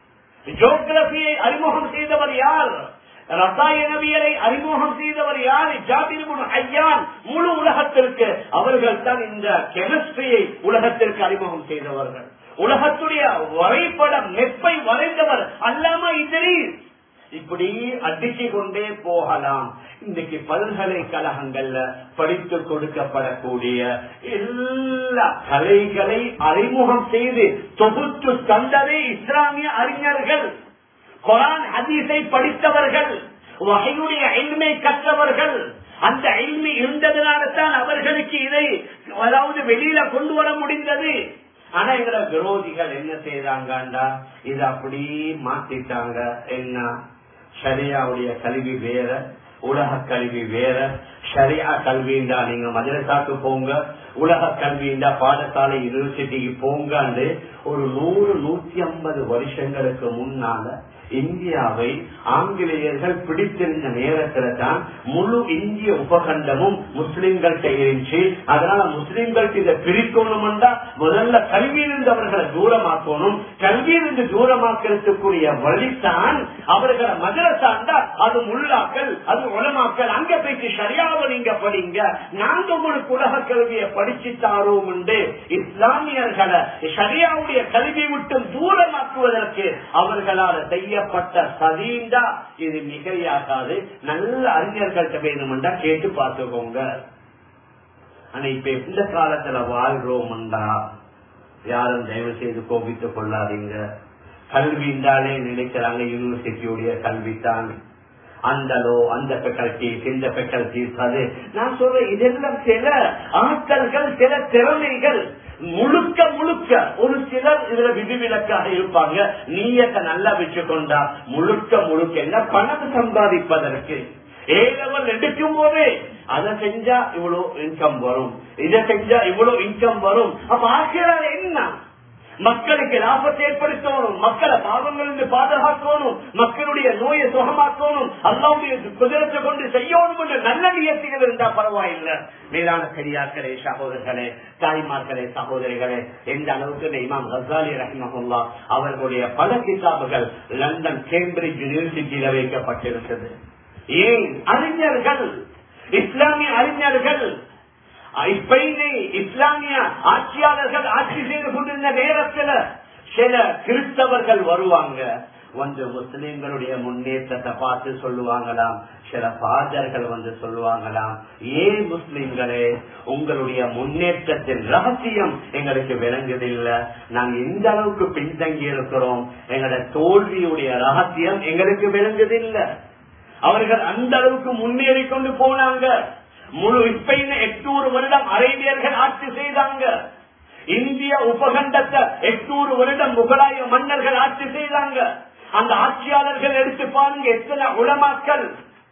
ஜோகிரபியை அறிமுகம் செய்தவர் யார் ரசாயனவியலை அறிமுகம் செய்தவர் யார் ஜாபிர் ஐயான் முழு உலகத்திற்கு அவர்கள் தான் இந்த கெமிஸ்ட்ரியை உலகத்திற்கு அறிமுகம் செய்தவர்கள் உலகத்துடைய வரைபடம் நெப்பை வரைந்தவர் அல்லாம இதிரீஸ் இப்படி அடிச்சு கொண்டே போகலாம் இன்னைக்கு பல்கலைக்கழகங்கள்ல படித்து கொடுக்கப்படக்கூடிய எல்லா கலைகளை அறிமுகம் செய்து தொகுத்து தந்ததே இஸ்லாமிய அறிஞர்கள் குரான் ஹதீஸை படித்தவர்கள் வகையுடைய எண்மை கற்றவர்கள் அந்த எண்மை இருந்ததுனால தான் அவர்களுக்கு இதை அதாவது வெளியில கொண்டு வர முடிந்தது ஆனா எங்களை விரோதிகள் என்ன செய்யறாங்கண்டா இது அப்படி மாத்திட்டாங்க என்ன ஷரியாவுடைய கல்வி வேற உலக கல்வி வேற ஷரியா கல்விண்டா நீங்க மதரசாக்கு போங்க உலக கல்விண்டா பாடசாலை யூனிவர்சிட்டிக்கு போங்கன்னு ஒரு நூறு நூத்தி ஐம்பது வருஷங்களுக்கு முன்னால இந்தியாவை ஆங்கிலேயர்கள் பிடித்திருந்த நேரத்துல தான் முழு இந்திய உபகண்டமும் முஸ்லிம்கள்ட்ட இருந்துச்சு அதனால முஸ்லிம்களுக்கு இதை பிரிக்கணும்டா முதல்ல கல்வியிலிருந்து அவர்களை தூரமாக்கணும் கல்வியிலிருந்து தூரமாக்கிறதுக்குரிய வழிதான் அவர்களை மதரசாண்டா அது முள்ளாக்கள் அது உலமாக்கள் அங்க போயிட்டு சரியாவ நீங்க படிங்க நாங்க உங்களுக்கு உலக கல்வியை படிச்சு தாரோம் என்று இஸ்லாமியர்களை சரியாவுடைய கல்வி விட்டு தூரமாக்குவதற்கு அவர்களால் செய்யப்பட்ட சதீண்டா இது மிகையாகாது நல்ல அறிஞர்கள்ட்ட வேணுமெண்டா கேட்டு பார்த்துக்கோங்க ஆனா இப்ப எந்த காலத்துல வாழ்றோம்டா யாரும் தயவு செய்து கோபித்துக் கொள்ளாதீங்க கல்விண்டாலே நினைக்கிறாங்க யூனிவர்சிட்டியுடைய கல்வித்தான் அந்தலோ அந்த ஃபெக்கல்டிஸ் இந்த ஃபெக்கல்டிஸ் அது நான் சொல்றேன் இதெல்லாம் சில ஆட்கள்கள் சில திறமைகள் முழுக்க முழுக்க ஒரு சிலர் இதுல விதிவிலக்காக இருப்பாங்க நீயத்தை நல்லா வச்சுக்கொண்டா முழுக்க முழுக்க என்ன பணம் சம்பாதிப்பதற்கு ஏ லெவல் எடுக்கும் போதே அதை செஞ்சா இவ்வளவு இன்கம் வரும் இதை செஞ்சா இவ்வளவு இன்கம் வரும் அப்ப ஆசிரியர் என்ன மக்களுக்கு லாபத்தை ஏற்படுத்தணும் மக்களை பாவங்களிலிருந்து பாதுகாக்கணும் மக்களுடைய நோயை சுகமாக்கணும் அல்லாவுடைய குதிரத்தை கொண்டு செய்யணும் என்ற நல்ல நியத்திகள் இருந்தா பரவாயில்லை மேலான பெரியார்களே சகோதரர்களே தாய்மார்களே சகோதரிகளே எந்த அளவுக்கு இந்த இமாம் ஹசாலி ரஹ்மஹுல்லா அவர்களுடைய பல கிதாபுகள் லண்டன் கேம்பிரிட்ஜ் யூனிவர்சிட்டியில வைக்கப்பட்டிருக்கிறது ஏன் அறிஞர்கள் இஸ்லாமிய அறிஞர்கள் ஸ்பெயினை இஸ்லாமிய ஆட்சியாளர்கள் ஆட்சி செய்து கொண்டிருந்த நேரத்தில் சில கிறிஸ்தவர்கள் வருவாங்க வந்து முஸ்லிம்களுடைய முன்னேற்றத்தை பார்த்து சொல்லுவாங்களாம் சில பாதர்கள் வந்து சொல்லுவாங்களாம் ஏன் முஸ்லிம்களே உங்களுடைய முன்னேற்றத்தின் ரகசியம் எங்களுக்கு விளங்குதில்லை நாங்க எந்த அளவுக்கு பின்தங்கி இருக்கிறோம் எங்களோட தோல்வியுடைய ரகசியம் எங்களுக்கு விளங்குதில்லை அவர்கள் அந்த அளவுக்கு முன்னேறி கொண்டு போனாங்க முழு ஸ்பெயின் எட்நூறு வருடம் அரேபியர்கள் ஆட்சி செய்தாங்க இந்திய உபகண்டத்தை எட்நூறு வருடம் முகலாய மன்னர்கள் ஆட்சி செய்தாங்க அந்த ஆட்சியாளர்கள் எடுத்து பாருங்க எத்தனை உளமாக்கல்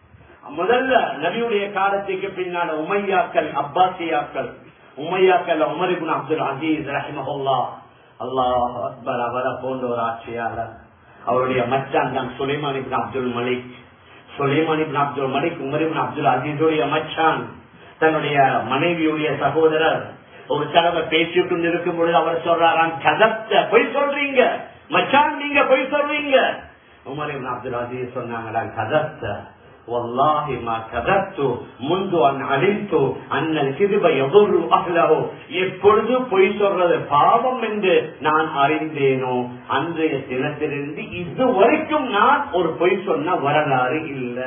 முதல்ல நபியுடைய காலத்துக்கு பின்னால உமையாக்கள் அப்பாசியாக்கள் உமையாக்கள் உமரிபுன் அப்துல் அசீஸ் ரஹிமஹுல்லா அல்லாஹ் அக்பர் அவரை போன்ற ஒரு ஆட்சியாளர் அவருடைய மச்சான் தான் Sulaiman ibn Abdul Malik Sulaiman ibn Abdul Malik Umar ibn Abdul அசீஸுடைய மச்சான் தன்னுடைய மனைவியுடைய சகோதரர் ஒரு தடவை பேசிக் கொண்டு இருக்கும் பொழுது அவர் சொல்றாராம் கதத்த பொய் சொல்றீங்க மச்சான் நீங்க பொய் சொல்றீங்க உமர் இப்னு அப்துல் அசீஸ் சொன்னாங்களா கதத்த والله ما كذبت منذ ان علمت ان الكذب يضر اهله எப்பொழுது பொய் சொல்றது பாவம் என்று நான் அறிந்தேனோ அன்றைய தினத்திலிருந்து இதுவரைக்கும் நான் ஒரு பொய் சொன்ன வரலாறு இல்லை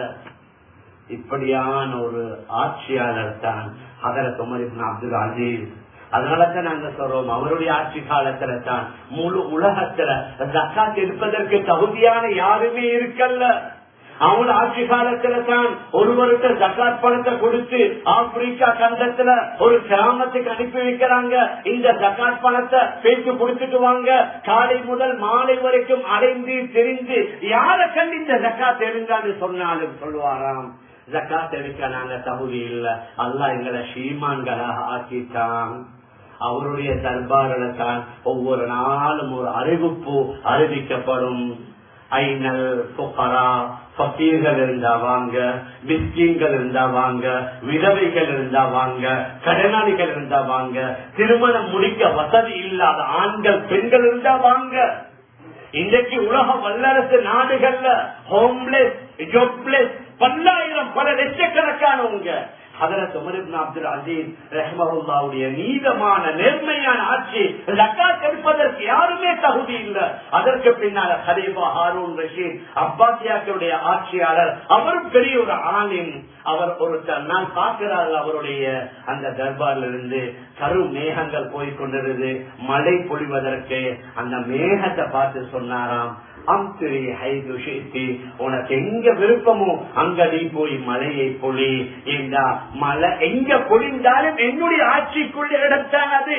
இப்படியான ஒரு ஆட்சியாளர் தான் அதற்கு உமர் அப்துல் அசீஸ் அதனாலதான் நாங்க சொல்றோம் அவருடைய ஆட்சி காலத்துல தான் முழு உலகத்துல ஜக்காத் எடுப்பதற்கு தகுதியான யாருமே இருக்கல்ல அவங்க ஆட்சி காலத்துல தான் ஒருவருக்கு ஜக்காத் பணத்தை கொடுத்து ஆப்பிரிக்கா கண்டத்துல ஒரு கிராமத்துக்கு அனுப்பி வைக்கிறாங்க இந்த ஜக்காத் பணத்தை பேச்சு கொடுத்துட்டு வாங்க காலை முதல் மாலை வரைக்கும் அடைந்து தெரிந்து யார கண்டு இந்த ஜக்காத் எடுங்கான்னு சொன்னாலும் சொல்லுவாராம் ஜக்காத் எடுக்க நாங்க தகுதி இல்ல அல்லா எங்களை ஸ்ரீமான்களாக ஆக்கிட்டான் அவருடைய தர்பாரில தான் ஒவ்வொரு நாளும் ஒரு அறிவிப்பு அறிவிக்கப்படும் ஐநல் புகரா பக்கீர்கள் இருந்தா வாங்க மிஸ்கீன்கள் இருந்தா வாங்க விதவைகள் இருந்தா வாங்க கடனாளிகள் இருந்தா வாங்க திருமணம் முடிக்க வசதி இல்லாத ஆண்கள் பெண்கள் இருந்தா வாங்க இன்றைக்கு உலக வல்லரசு நாடுகள்ல ஹோம்லெஸ் ஜொப்லெஸ் பல்லாயிரம் பல லட்சக்கணக்கானவங்க ஹதரத் உமர் இப்னு அப்துல் அசீஸ் ரஹ்மஹுல்லாவுடைய நீதமான நேர்மையான ஆட்சி ஜக்காத் எடுப்பதற்கு யாருமே தகுதி இல்லை அதற்கு பின்னால ஹலீஃபா ஹாரூன் ரஷீத் அப்பாசியாக்களுடைய ஆட்சியாளர் அவரும் பெரிய ஒரு ஆளின் அவர் ஒருத்தர் நான் பார்க்கிறார் அவருடைய அந்த தர்பார்ல இருந்து கரு மேகங்கள் போய்கொண்டிருது மழை பொழிவதற்கு அந்த மேகத்தை பார்த்து சொன்னாராம் அம்திரி ஹைதுஷித்தி உனக்கு எங்க விருப்பமோ அங்க நீ போய் மலையை பொழி இந்த மலை எங்க பொழிந்தாலும் என்னுடைய ஆட்சிக்குள்ள இடத்தான் அது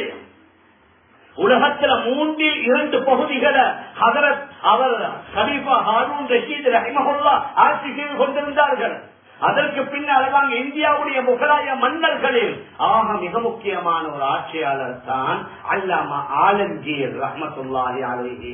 உலகத்துல மூன்றில் இரண்டு பகுதிகளை ஹதரத் அவர் ஹலீஃபா ஹாரூன் ரஷீத் ரஹிமஹுல்லா ஆட்சி செய்து கொண்டிருந்தார்கள் அதற்கு பின்னால் தான் இந்தியாவுடைய முகலாய மன்னர்களில் ஆக மிக முக்கியமான ஒரு ஆட்சியாளர் தான் அல்லாமா ஆலம்கீர் ரஹமத்துல்லாஹி அலேஹி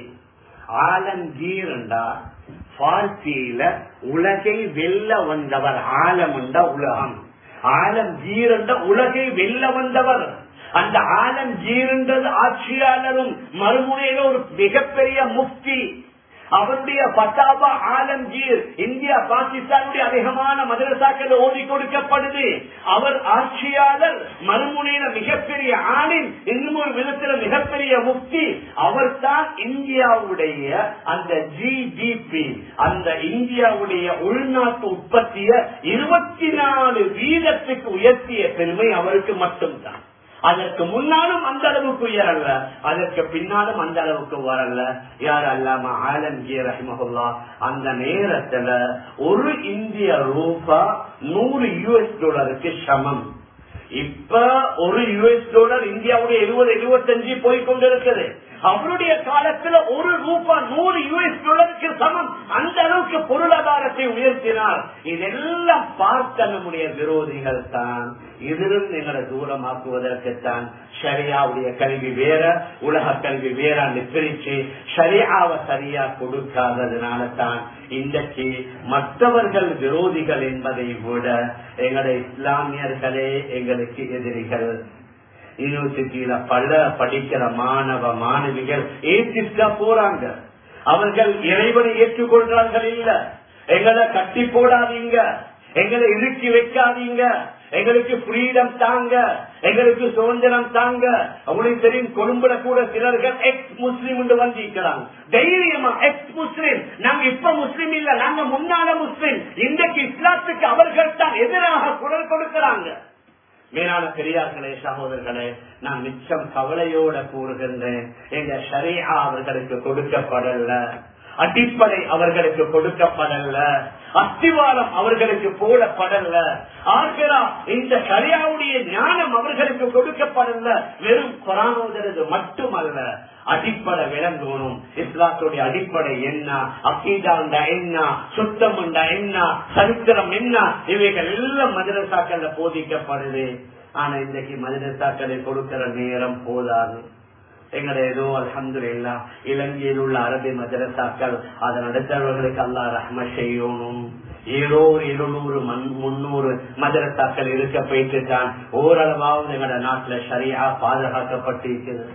ஆலம்கீர் என்றா பார்த்தியில உலகை வெல்ல வந்தவர் ஆலம் என்ற உலகம் ஆலம் ஜீர் என்ற உலகை வெல்ல வந்தவர் அந்த ஆலம் ஜீர்ன்றது ஆட்சியாளரும் மறுமுனையில ஒரு மிகப்பெரிய முக்தி அவருடைய பத்தாபா ஆலம்கீர் இந்தியா பாகிஸ்தானுடைய அதிகமான மதரசாக்கள் ஓதி கொடுக்கப்படுது அவர் ஆட்சியாளர் மறுமுனையில மிகப்பெரிய ஆணின் இன்னும் ஒரு விதத்துல மிகப்பெரிய முக்தி அவர் தான் இந்தியாவுடைய அந்த ஜிடிபி அந்த இந்தியாவுடைய உள்நாட்டு உற்பத்திய இருபத்தி நாலு வீதத்துக்கு உயர்த்திய பெருமை அவருக்கு மட்டும்தான் அதற்கு முன்னாலும் அந்த அளவுக்கு உயரல்ல அதற்கு பின்னாலும் அந்த அளவுக்கு வரல யார் அல்லாம ஆலம்ஜி ரஹிமகுல்லா அந்த நேரத்துல ஒரு இந்திய ரூபா நூறு யூஎஸ் டாலருக்கு சமம் இப்ப ஒரு யூஎஸ் டாலர் இந்தியாவுடைய எழுபது எழுபத்தஞ்சு போய் கொண்டிருக்குது அவருடைய காலத்துல ஒரு ரூபா நூறு யூஎஸ் டாலருக்கு சமம் அந்த அளவுக்கு பொருளாதாரத்தை உயர்த்தினார் இதெல்லாம் பார்த்த நம்முடைய விரோதிகள் தான் இதிலிருந்து எங்களை தூரமாக்குவதற்குத்தான் ஷரியாவுடைய கல்வி வேற உலக கல்வி வேறாண்டு பிரிச்சு ஷரியாவை சரியா கொடுக்காததுனால தான் இன்றைக்கு மற்றவர்கள் விரோதிகள் என்பதை விட எங்களுடைய இஸ்லாமியர்களே எங்களுக்கு எதிரிகள் யூனிவர்சிட்டியில பல படிக்கிற மாணவ மாணவிகள் ஏற்றிஸ்டா போறாங்க அவர்கள் இறைவனை ஏற்றுக்கொள்றார்கள் இல்ல எங்களை கட்டி போடாதீங்க எங்களை இறுக்கி வைக்காதீங்க எங்களுக்கு ஃப்ரீடம் தாங்க எங்களுக்கு சுதந்திரம் தாங்க உங்களுக்கு தெரியும் கொழும்புல கூட சிலர்கள் எக்ஸ் முஸ்லீம் வந்திருக்கிறாங்க தைரியமா எக்ஸ் முஸ்லீம் நாங்க இப்ப முஸ்லீம் இல்ல நாங்க முன்னால முஸ்லீம் இன்றைக்கு இஸ்லாத்துக்கு அவர்கள் தான் எதிராக குரல் கொடுக்கிறாங்க மேலான பெரியார்களே சகோதரர்களே நான் மிச்சம் கவலையோட கூறுகின்றேன் எங்க ஷரியா அவர்களுக்கு கொடுக்கப்படல அடிப்படை அவர்களுக்கு கொடுக்கப்படல அஸ்திவாரம் அவர்களுக்கு போடப்படல ஆகிறா இந்த சரியாவுடைய ஞானம் அவர்களுக்கு கொடுக்கப்படல வெறும் கொரானோதரது மட்டுமல்ல அடிப்படை விளங்கணும் இஸ்லாத்துடைய அடிப்படை என்ன அக்கீதாண்டா என்ன சுத்தம் என்ன சரித்திரம் என்ன இவைகள் எல்லாம் மதுரசாக்கள்ல போதிக்கப்படுது ஆனா இன்றைக்கு மதுரசாக்களை கொடுக்கிற நேரம் போதாது எங்களை ஏதோ அலமது இல்லா இலங்கையில் உள்ள அரபி மதரசாக்கள் அதை நடத்தவர்களுக்கு அல்லா ரஹ்ம செய்யணும் ஏதோ ஒரு இருநூறு முன்னூறு மதரசாக்கள் இருக்க போயிட்டு தான் ஓரளவாவது எங்களோட நாட்டுல சரியா பாதுகாக்கப்பட்டிருக்கிறது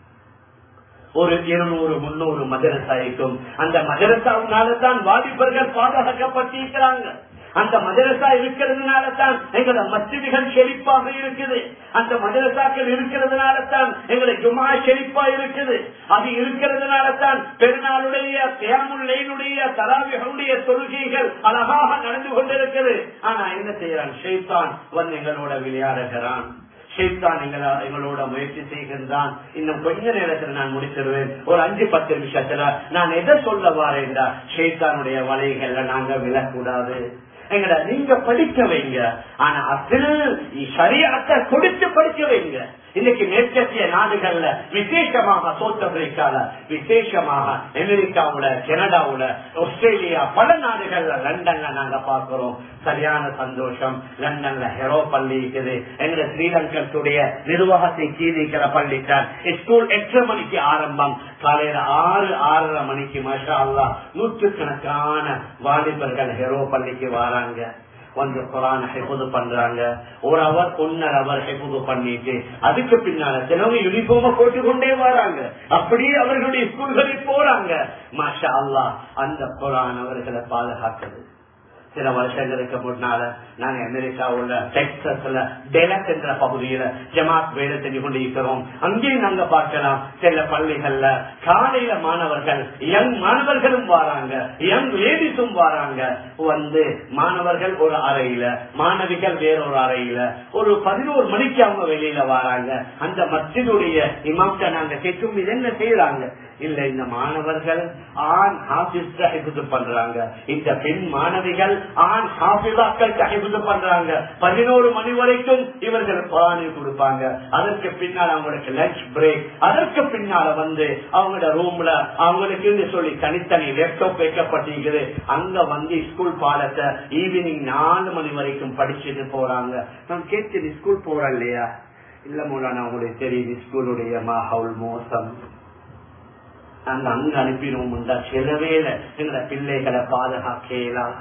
ஒரு இருநூறு முன்னூறு மதரசாய்க்கும் அந்த மதரசாவினால தான் வாலிபர்கள் பாதுகாக்கப்பட்டிருக்கிறாங்க அந்த மதரசா இருக்கிறதுனால தான் எங்களோட மசிதிகள் செழிப்பாக இருக்குது அந்த மதரசாக்கள் இருக்கிறதுனால தான் எங்களை ஜுமா செழிப்பா இருக்குது அது இருக்கிறதுனால தான் பெருநாளுடைய தேமுல்லையினுடைய தராவிகளுடைய தொழுகைகள் அழகாக நடந்து கொண்டிருக்கிறது ஆனா என்ன செய்யறான் ஷெய்தான் வந்து எங்களோட விளையாடுகிறான் ஷெய்தான் எங்களோட முயற்சி செய்கின்றான் இன்னும் கொஞ்ச நேரத்தில் நான் முடிச்சிருவேன் ஒரு அஞ்சு பத்து நிமிஷத்துல நான் எதை சொல்ல வாரேன்டா ஷெய்தானுடைய வலைகள்ல நாங்க விழக்கூடாது எங்கட நீங்க படிக்க வைங்க ஆனா அதில் சரியாத்த கொடுத்து படிக்க வைங்க இன்னைக்கு மேற்கத்திய நாடுகள்ல விசேஷமாக சவுத் ஆப்பிரிக்கால விசேஷமாக அமெரிக்காவுல கனடாவுல ஆஸ்திரேலியா பல நாடுகள்ல லண்டன்ல நாங்க பாக்குறோம் சரியான சந்தோஷம் லண்டன்ல ஹெரோ பள்ளி இருக்குது எங்க ஸ்ரீலங்கத்துடைய நிர்வாகத்தை கீழிக்கிற பள்ளித்தான் ஸ்கூல் எட்டு மணிக்கு ஆரம்பம் காலையில ஆறு ஆறரை மணிக்கு மஷா அல்லா நூற்றுக்கணக்கான வாலிபர்கள் ஹெரோ பள்ளிக்கு வராங்க வந்து குரான் ஹெபுது பண்றாங்க ஒரு அவர் ஒன்னரை அவர் ஹெபுது பண்ணிட்டு அதுக்கு பின்னால சிலவங்க யூனிஃபார்ம போட்டு கொண்டே வராங்க அப்படியே அவர்களுடைய ஸ்கூல்களில் போறாங்க மாஷா அல்லா அந்த குரான் அவர்களை பாதுகாக்குது சில வருஷங்களுக்கு முன்னால நாங்க அமெரிக்காவுல டெக்சஸ்ல டெலக் என்ற பகுதியில ஜமாத் வேலை செஞ்சு கொண்டு இருக்கிறோம் அங்கேயும் நாங்க பார்க்கலாம் சில பள்ளிகள்ல காலையில மாணவர்கள் யங் மாணவர்களும் வராங்க யங் லேடிஸும் வராங்க வந்து மாணவர்கள் ஒரு அறையில மாணவிகள் வேறொரு அறையில ஒரு பதினோரு மணிக்கு அவங்க வெளியில வராங்க அந்த மத்தியுடைய இமாம்கிட்ட நாங்க கேட்கும் இது என்ன செய்யறாங்க இல்ல இந்த மாணவர்கள் ஆண் ஹாபிஸ் ஹிபுது பண்றாங்க இந்த பெண் மாணவிகள் ஆண் ஹாபிதாக்கள் ஹிபுது பண்றாங்க பதினோரு மணி வரைக்கும் இவர்கள் பானி கொடுப்பாங்க அதற்கு பின்னால் அவங்களுக்கு லஞ்ச் பிரேக் அதற்கு பின்னால வந்து அவங்களோட ரூம்ல அவங்களுக்கு சொல்லி தனித்தனி லேப்டாப் வைக்கப்பட்டிருக்குது அங்க வந்து ஸ்கூல் பாடத்தை ஈவினிங் நாலு மணி வரைக்கும் படிச்சுட்டு போறாங்க நான் கேட்கிறேன் ஸ்கூல் போறேன் இல்லையா இல்ல மூலான உங்களுக்கு தெரியுது ஸ்கூலுடைய மாஹவுல் மோசம் நாங்க அங்க அனுப்பிடுவோம்டா சில வேலை எங்களோட பிள்ளைகளை பாதுகாக்கலாம்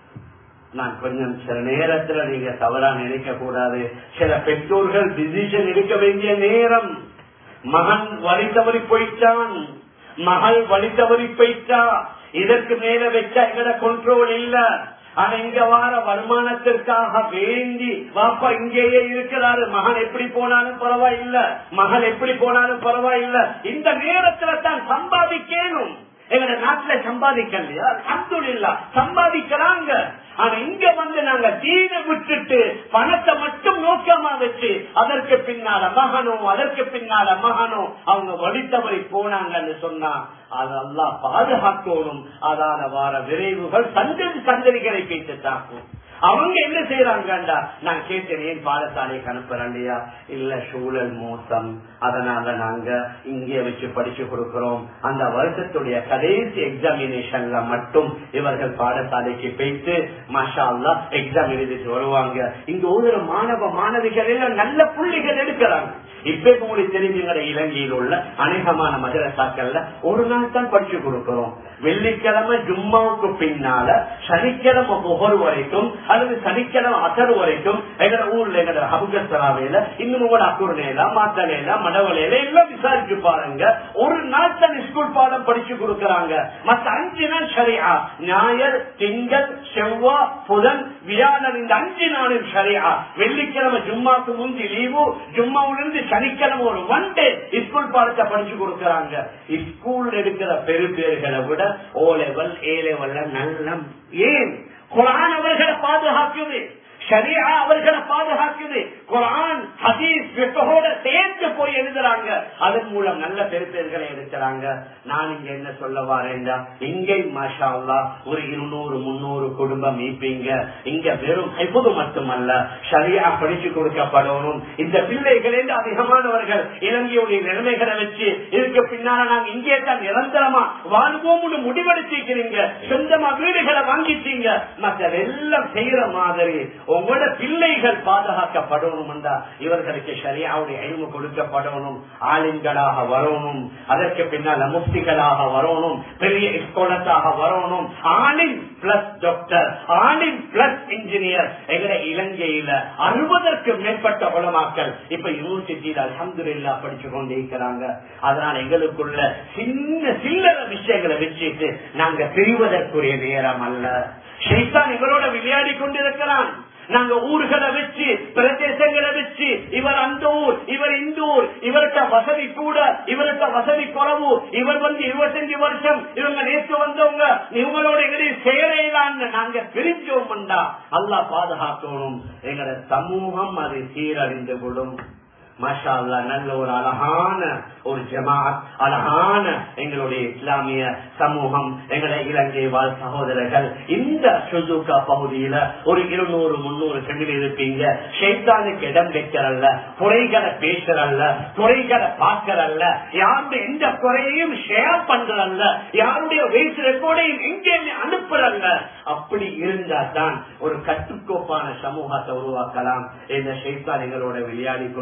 நான் கொஞ்சம் சில நேரத்துல நீங்க தவறா நினைக்க கூடாது சில பெற்றோர்கள் டிசிஷன் எடுக்க வேண்டிய நேரம் மகன் வழி தவறி போயிட்டான் மகள் வழி தவறி போயிட்டா இதற்கு மேல வச்சா எங்கட கண்ட்ரோல் இல்ல ஆனா இங்க வார வருமானத்திற்காக வேண்டி வாப்பா இங்கேயே இருக்கிறாரு மகன் எப்படி போனாலும் பரவாயில்ல மகள் எப்படி போனாலும் பரவாயில்ல இந்த நேரத்துல தான் சம்பாதிக்கணும் எங்க நாட்டுல சம்பாதிக்கலையா அப்துல்லா சம்பாதிக்கிறாங்க ஆனா இங்க வந்து நாங்க தீன விட்டுட்டு பணத்தை மட்டும் நோக்கமா வச்சு அதற்கு பின்னால மகனோ அதற்கு பின்னால மகனோ அவங்க வழித்தவரை போனாங்கன்னு சொன்னா அதெல்லாம் பாதுகாக்கணும் அதால வார விரைவுகள் சந்ததி சந்ததிகளை பேச்சு தாக்கும் அவங்க என்ன செய்யறாங்கடா நான் கேட்டேன் ஏன் பாடசாலைக்கு அனுப்புறேன் இல்லையா இல்ல சூழல் மோசம் அதனால நாங்க இங்கே வச்சு படிச்சு கொடுக்கிறோம் அந்த வருஷத்துடைய கடைசி எக்ஸாமினேஷன்ல மட்டும் இவர்கள் பாடசாலைக்கு போயிட்டு மாஷா அல்லா எக்ஸாம் எழுதிட்டு வருவாங்க இங்க ஒரு மாணவ மாணவிகள் எல்லாம் நல்ல புள்ளிகள் எடுக்கிறாங்க இப்ப உங்களுக்கு தெரிஞ்சுங்கிற இலங்கையில் உள்ள அநேகமான மதரசாக்கள்ல ஒரு நாள் தான் படிச்சு கொடுக்கிறோம் வெள்ளிக்கிழமை ஜும்மாவுக்கு பின்னால சனிக்கிழமை ஒவ்வொரு வரைக்கும் அல்லது சனிக்கிழமை அசர் வரைக்கும் எங்க ஊர்ல எங்க அபுகத்தராவையில இன்னும் கூட அக்குர்நேலா மாத்தலேலா மடவலையில எல்லாம் விசாரிச்சு பாருங்க ஒரு நாள் தான் ஸ்கூல் பாடம் படிச்சு கொடுக்கறாங்க மத்த அஞ்சு நாள் சரியா ஞாயிறு திங்கள் செவ்வாய் புதன் வியாழன் இந்த அஞ்சு நாளும் சரியா வெள்ளிக்கிழமை ஜும்மாக்கு முந்தி லீவு ஜும்மாவிலிருந்து சனிக்கிழமை ஒரு ஒன் டே ஸ்கூல் பாடத்தை படிச்சு கொடுக்கறாங்க ஸ்கூல் எடுக்கிற பெரு பேர்களை விட ஓ லெவல் ஏ லெவல்ல நல்ல ஏன் குரான் அவர்களை பாதுகாக்குது ஷரியா அவர்களை பாதுகாக்குது குரான் ஹதீஸ் விட்டோட சேர்த்து போய் எழுதுறாங்க அதன் மூலம் நல்ல பெருப்பேர்களை எடுக்கிறாங்க நான் இங்க என்ன சொல்ல வரேன்டா இங்கே மாஷா ஒரு இருநூறு முன்னூறு குடும்பம் மீப்பீங்க இங்க வெறும் எப்போது மட்டுமல்ல ஷரியா படிச்சு கொடுக்கப்படணும் இந்த பிள்ளைகள் என்று அதிகமானவர்கள் இலங்கையுடைய நிலைமைகளை வச்சு இதுக்கு பின்னால நாங்க இங்கே தான் நிரந்தரமா வாழ்வோம்னு முடிவெடுத்திருக்கிறீங்க சொந்தமா வீடுகளை வாங்கிட்டீங்க மற்றதெல்லாம் செய்யற மாதிரி உங்களோட பிள்ளைகள் பாதுகாக்கப்படணும் என்றா இவர்களுக்கு சரியாவுடைய அழிவு கொடுக்கப்படணும் ஆளுங்களாக வரணும் அதற்கு பின்னால முஃப்திகளாக வரணும் பெரிய ஸ்கோலத்தாக வரணும் ஆளின் பிளஸ் டாக்டர் ஆளின் பிளஸ் இன்ஜினியர் எங்கட இலங்கையில அறுபதற்கு மேற்பட்ட உலமாக்கள் இப்ப யூனிவர்சிட்டியில அலமதுல்லா படிச்சு கொண்டே இருக்கிறாங்க அதனால எங்களுக்குள்ள சின்ன சில்லற விஷயங்களை வச்சுட்டு நாங்க பிரிவதற்குரிய நேரம் அல்ல ஷைத்தான் எங்களோட விளையாடி கொண்டிருக்கிறான் நாங்க ஊர்களை வச்சு பிரதேசங்களை வச்சு இவர் அந்த ஊர் இவர் இந்த ஊர் இவர்கிட்ட வசதி கூட இவர்கிட்ட வசதி குறவு இவர் வந்து இருபத்தஞ்சு வருஷம் இவங்க நேற்று வந்தவங்க இவங்களோட எங்களுடைய சேரையிலான்னு நாங்க பிரிஞ்சோம்டா அல்லா பாதுகாக்கணும் எங்களோட சமூகம் அது சீரழிந்து விடும் மாஷா அல்லா நல்ல ஒரு அழகான ஒரு ஜமாத் அழகான எங்களுடைய இஸ்லாமிய சமூகம் எங்களுடைய இலங்கை வாழ் சகோதரர்கள் இந்த சுசுகா பகுதியில ஒரு இருநூறு முன்னூறு சென்டில் இருப்பீங்க ஷைத்தானுக்கு இடம் வைக்கிறல்ல குறைகளை பேசுறல்ல குறைகளை பார்க்கறல்ல யாருடைய எந்த குறையையும் ஷேர் பண்றல்ல யாருடைய வயசு ரெக்கார்டையும் எங்கே அனுப்புறல்ல அப்படி இருந்தா தான் ஒரு கட்டுக்கோப்பான சமூகத்தை உருவாக்கலாம் இந்த ஷைத்தான் எங்களோட விளையாடி கொண்டிருக்கிறான்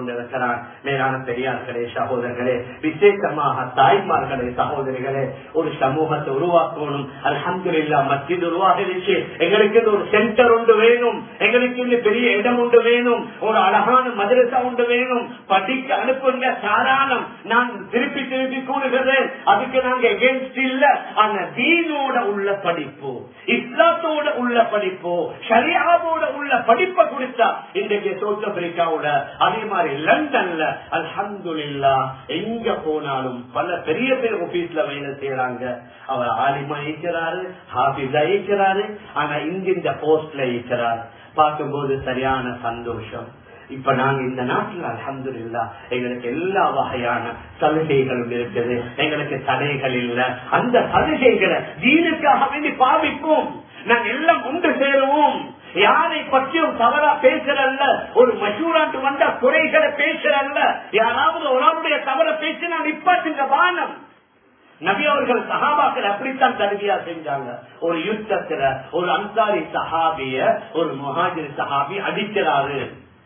இருக்கிறான் மேலான பெரியார்களே சகோதரர்களே விசேஷமாக தாய்மார்களே சகோதரிகளே ஒரு சமூகத்தை உருவாக்கணும் அல்ஹம்துலில்லா மஸ்ஜித் உருவாகிடுச்சு எங்களுக்கு இது ஒரு சென்டர் ஒன்று வேணும் எங்களுக்கு இந்த பெரிய இடம் ஒன்று வேணும் ஒரு அழகான மதரசா ஒன்று வேணும் படிக்க அனுப்புங்க தாராளம் நான் திருப்பி திருப்பி கூறுகிறேன் அதுக்கு நாங்க எகேன்ஸ்ட் இல்ல ஆனா தீனோட உள்ள படிப்பு இஸ்லாத்தோட உள்ள படிப்பு ஷரியாவோட உள்ள படிப்பை கொடுத்தா இன்றைக்கு சவுத் ஆப்பிரிக்காவோட அதே மாதிரி லண்டன்ல அல்ஹம்துலில்லா எங்க போனாலும் பல பெரிய பெரிய ஆபீஸ்ல வேலை செய்யறாங்க அவர் ஆலிமா இருக்கிறாரு ஹாபிஸா இருக்கிறாரு ஆனா இங்க இந்த போஸ்ட்ல இருக்கிறார் பார்க்கும்போது சரியான சந்தோஷம் இப்ப நாங்க இந்த நாட்டில் அலமது இல்லா எங்களுக்கு எல்லா வகையான சலுகைகளும் இருக்குது எங்களுக்கு தடைகள் இல்ல அந்த சலுகைகளை தீனுக்காக வேண்டி பாவிப்போம் நாங்க எல்லாம் கொண்டு சேருவோம் யாரை பற்றியும் தவறா பேசுறல்ல ஒரு மசூராட்டு வந்தா குறைகளை பேசுறல்ல யாராவது ஒரு ஆளுடைய தவற பேசினா நிப்பாட்டுங்க வானம் நபி அவர்கள் சஹாபாக்கள் அப்படித்தான் தருவியா செஞ்சாங்க ஒரு யுத்தத்துல ஒரு அன்சாரி சஹாபிய ஒரு முஹாஜிர் சஹாபி அடிக்கிறாரு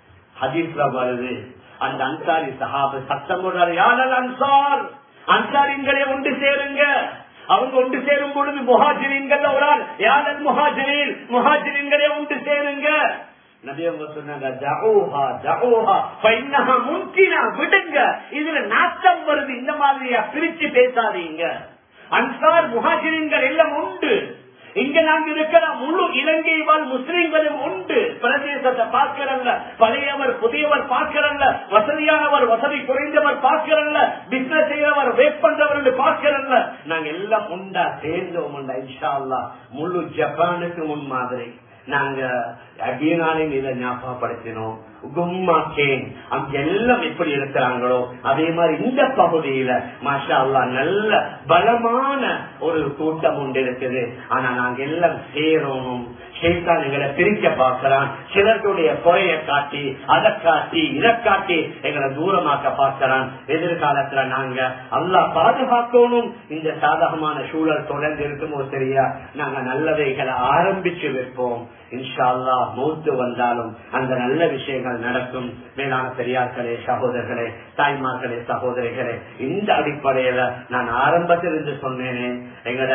ஹதீஸ்ல வருது அந்த அன்சாரி சஹாபு சத்தம் போடுறாரு யாரல் அன்சார் அன்சாரிங்களே ஒன்று சேருங்க அவங்க ஒன்று சேரும் பொழுது முஹாஜிரின்கள் ஒரு ஆள் யாரல் முஹாஜிரின் முஹாஜிரின்களே ஒன்று சேருங்க நபி அவங்க சொன்னாங்க ஜஹூஹா ஜஹூஹா ஃபைன்னஹா முன்கினா விடுங்க இதுல நாட்டம் வருது இந்த மாதிரியா பிரிச்சு பேசாதீங்க அன்சார் முஹாஜிரின்கள் எல்லாம் உண்டு இங்க நாங்க இருக்கிற முழு இலங்கை வாழ் முஸ்லிம்களும் உண்டு பிரதேசத்தை பார்க்கிறல்ல பழையவர் புதியவர் பார்க்கிறல்ல வசதியானவர் வசதி குறைந்தவர் பார்க்கிறல்ல பிசினஸ் செய்யறவர் வேப் பண்றவர் பார்க்கிறல்ல நாங்க எல்லாம் உண்டா சேர்ந்தோம் உண்டா இன்ஷா அல்லா முழு ஜப்பானுக்கு முன் மாதிரி நாங்க அடியனாலையும் இதை ஞாபகப்படுத்தினோம் கும்மாக்கேன் அங்க எல்லாம் எப்படி இருக்கிறாங்களோ அதே மாதிரி இந்த பகுதியில மாஷா அல்லா நல்ல பலமான ஒரு கூட்டம் உண்டு இருக்குது ஆனா நாங்க எல்லாம் சேரணும் ஷேத்தான் எங்களை பிரிக்க பார்க்கிறான் சிலருடைய குறைய காட்டி அதை காட்டி இதை காட்டி எங்களை தூரமாக்க பார்க்கிறான் எதிர்காலத்துல நாங்க அல்லா பாதுகாக்கணும் இந்த சாதகமான சூழல் தொடர்ந்து இருக்குமோ சரியா நாங்க நல்லவைகளை ஆரம்பிச்சு வைப்போம் இன்ஷா அல்லா மூத்து வந்தாலும் அந்த நல்ல விஷயங்கள் நடக்கும் மேலான பெரியார்களே சகோதரர்களே தாய்மார்களே சகோதரிகளே இந்த அடிப்படையில நான் ஆரம்பத்தில் இருந்து சொன்னேனே எங்கட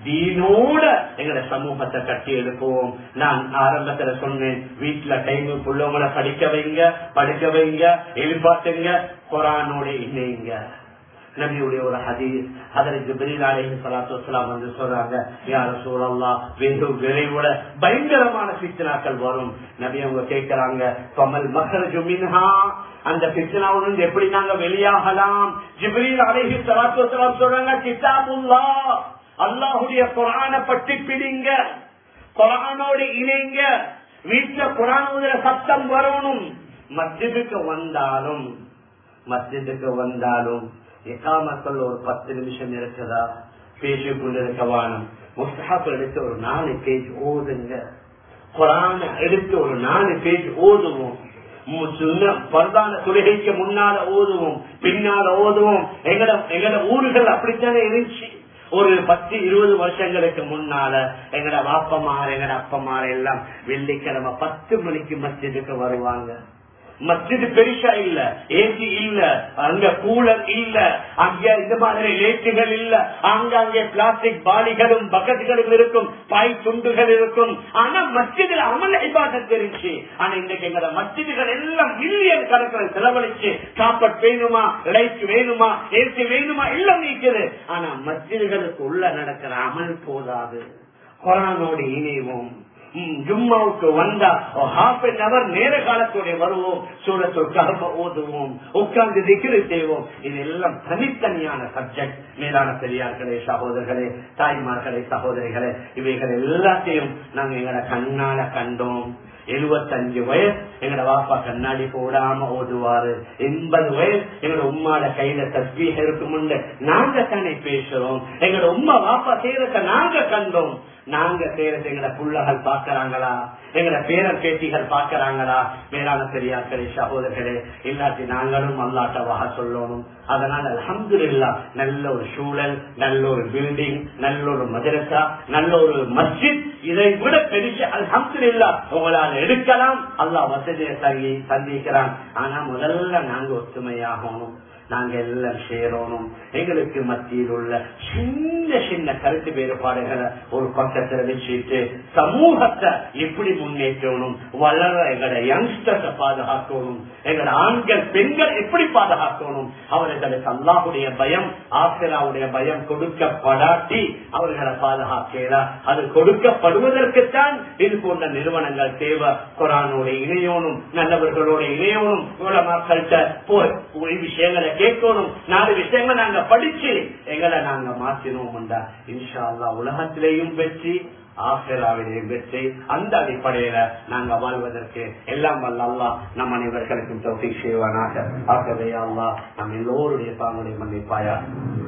தீனோட எங்கட சமூகத்தை கட்டி எழுப்புவோம் நான் ஆரம்பத்துல சொன்னேன் வீட்டுல டைம் புள்ளவங்களை படிக்க வைங்க படிக்க வைங்க எழுப்பாட்டுங்க குரானோட இணைங்க நபியுடைய ஒரு ஹதீஸ் அதனை ஜிப்ரீல் அலைஹி ஸலாத்து வஸலாம் வந்து சொல்றாங்க யா ரசூலல்லாஹ் வெகு விரைவுல பயங்கரமான ஃபித்னாக்கள் வரும் நபி அவங்க கேக்குறாங்க கமல் மஹரஜு மின்ஹா அந்த ஃபித்னாவிலிருந்து எப்படி நாங்க வெளியாகலாம் ஜிப்ரீல் அலைஹி ஸலாத்து வஸலாம் சொல்றாங்க கிதாபுல்லாஹ் அல்லாஹ்வுடைய குர்ஆனை பற்றி பிடிங்க குரானோடு இணைங்க வீட்டுல குரான் முதல சத்தம் வரணும் மஸ்ஜிதுக்கு வந்தாலும் மஸ்ஜிதுக்கு வந்தாலும் எக்காமக்கள் ஒரு பத்து நிமிஷம் இருக்குதா பேசிக் கொண்டிருக்க வானம் முஸ்தாப் எடுத்து ஒரு நாலு பேஜ் ஓதுங்க குரான எடுத்து ஒரு நாலு பேஜ் ஓதுவோம் பரதான தொழுகைக்கு முன்னால ஓதுவோம் பின்னால ஓதுவோம் எங்கட எங்கட ஊர்கள் அப்படித்தானே இருந்துச்சு ஒரு பத்து இருபது வருஷங்களுக்கு முன்னால எங்கட வாப்பமார் எங்கட அப்பமார் எல்லாம் வெள்ளிக்கிழமை பத்து மணிக்கு மஸ்ஜிதுக்கு வருவாங்க மஸ்ஜிது பெருசா இல்ல ஏசி இல்ல அங்க கூலர் இல்ல அங்க இந்த மாதிரி லேட்டுகள் இல்ல அங்க அங்கே பிளாஸ்டிக் பாலிகளும் பக்கெட்டுகளும் இருக்கும் பாய் துண்டுகள் இருக்கும் ஆனா மஸ்ஜிதில் அமல் ஐபாதம் தெரிஞ்சு ஆனா இன்னைக்கு எங்களோட மஸ்ஜிதுகள் எல்லாம் மில்லியன் கணக்கில் செலவழிச்சு காப்பட் வேணுமா லைட் வேணுமா ஏசி வேணுமா எல்லாம் நீக்குது ஆனா மஸ்ஜிதுகளுக்கு உள்ள நடக்கிற அமல் போதாது கொரோனோடு இணைவோம் ஜும்மாவுக்கு வந்தா ஹாஃப் அன் அவர் நேர காலத்தோட வருவோம் சூழத்துக்காக ஓதுவோம் உட்கார்ந்து திகிரு செய்வோம் இது எல்லாம் தனித்தனியான சப்ஜெக்ட் மேலான பெரியார்களே சகோதரர்களே தாய்மார்களே சகோதரிகளே இவைகள் எல்லாத்தையும் நாங்க எங்களை கண்ணால கண்டோம் எழுபத்தஞ்சு வயசு எங்கட வாப்பா கண்ணாடி போடாம ஓதுவாரு எண்பது வயசு எங்கட உம்மாட கையில தஸ்பீக இருக்குமுண்டு நாங்க தானே பேசுறோம் எங்கட உம்மா வாப்பா செய்யறத நாங்க கண்டோம் நாங்க செய்யறது எங்கட புள்ளகள் பாக்குறாங்களா எங்கட பேரன் பேட்டிகள் பாக்குறாங்களா மேலான பெரியார்களே சகோதரர்களே இல்லாட்டி நாங்களும் அல்லாட்ட வாக சொல்லணும் அதனால அலமது இல்லா நல்ல ஒரு சூழல் நல்ல ஒரு பில்டிங் நல்ல ஒரு மதரசா நல்ல ஒரு மஸ்ஜித் இதை விட பெரிய அலமது இல்லா உங்களால நாங்க எடுக்கலாம் அல்லாஹ் வசதியை தங்கி சந்திக்கிறான் ஆனா முதல்ல நாங்க ஒத்துமையாகணும் நாங்க எல்லாம் சேரணும் எங்களுக்கு மத்தியில் உள்ள சின்ன சின்ன கருத்து வேறுபாடுகளை ஒரு பக்கத்துல வச்சுட்டு சமூகத்தை எப்படி முன்னேற்றணும் வளர எங்களோட யங்ஸ்டர்ஸை பாதுகாக்கணும் எங்களோட ஆண்கள் பெண்கள் எப்படி பாதுகாக்கணும் அவர்களுக்கு அல்லாஹுடைய பயம் ஆசிராவுடைய பயம் கொடுக்கப்படாட்டி அவர்களை பாதுகாக்கலாம் அது கொடுக்கப்படுவதற்குத்தான் இது போன்ற நிறுவனங்கள் தேவை குரானோட இணையோனும் நல்லவர்களோட இணையோனும் மக்கள்கிட்ட போய் விஷயங்களை கேட்கணும் நாலு விஷயங்களை நாங்க படிச்சு எங்களை நாங்க மாற்றினோம்டா இன்ஷா அல்லா உலகத்திலேயும் வெற்றி ஆசிராவிலேயும் வெற்றி அந்த அடிப்படையில நாங்க வாழ்வதற்கு எல்லாம் வல்ல அல்லா நம் அனைவர்களுக்கும் தோஃபி செய்வானாக ஆகவே அல்லா நம் எல்லோருடைய பாங்குடைய மன்னிப்பாயா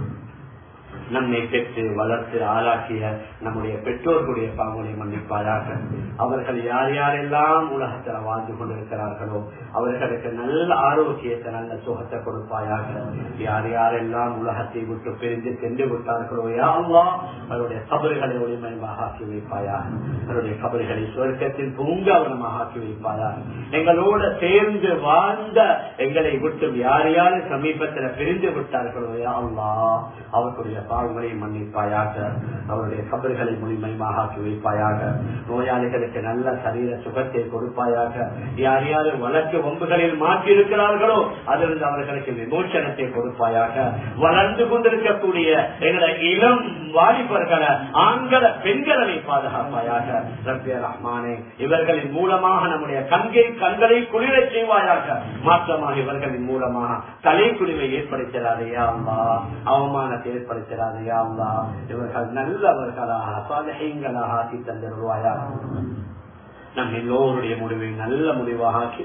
நம்மை பெற்று வளர்த்து ஆளாக்கிய நம்முடைய பெற்றோர்களுடைய பாவனை மன்னிப்பாயாக அவர்கள் யார் யாரெல்லாம் உலகத்தில் வாழ்ந்து கொண்டிருக்கிறார்களோ அவர்களுக்கு நல்ல ஆரோக்கியத்தை நல்ல சுகத்தை கொடுப்பாயாக யார் யாரெல்லாம் உலகத்தை விட்டு பிரிந்து சென்று விட்டார்களோ யாரெல்லாம் அவருடைய கபறுகளை ஒளிமயமாக ஆக்கி வைப்பாயாக அவருடைய கபறுகளை சுவர்க்கத்தில் பூங்காவனமாக ஆக்கி வைப்பாயாக எங்களோட சேர்ந்து வாழ்ந்த எங்களை விட்டு யார் யாரு சமீபத்தில் பிரிந்து விட்டார்களோ யாழ்லா அவர்களுடைய பாவங்களை மன்னிப்பாயாக அவருடைய கபர்களை முழுமையாக ஆக்கி வைப்பாயாக நோயாளிகளுக்கு நல்ல சரீர சுகத்தை கொடுப்பாயாக யார் யார் வழக்கு வம்புகளில் மாற்றி இருக்கிறார்களோ அதிலிருந்து அவர்களுக்கு விமோசனத்தை கொடுப்பாயாக வளர்ந்து கொண்டிருக்கக்கூடிய எங்களை இளம் வாலிபர்களை ஆண்களை பெண்களை பாதுகாப்பாயாக ரப்பிய ரஹ்மானே இவர்களின் மூலமாக நம்முடைய கண்கை கண்களை குளிர செய்வாயாக மாற்றமாக இவர்களின் மூலமாக தலை குளிவை ஏற்படுத்திடாதையா அம்மா அவமானத்தை ஏற்படுத்திடாதையா அம்மா இவர்கள் நல்லவர்களாக சாலைகளாக ஆக்கி தந்திருவாயா நம் எல்லோருடைய முடிவை நல்ல முடிவாக ஆக்கி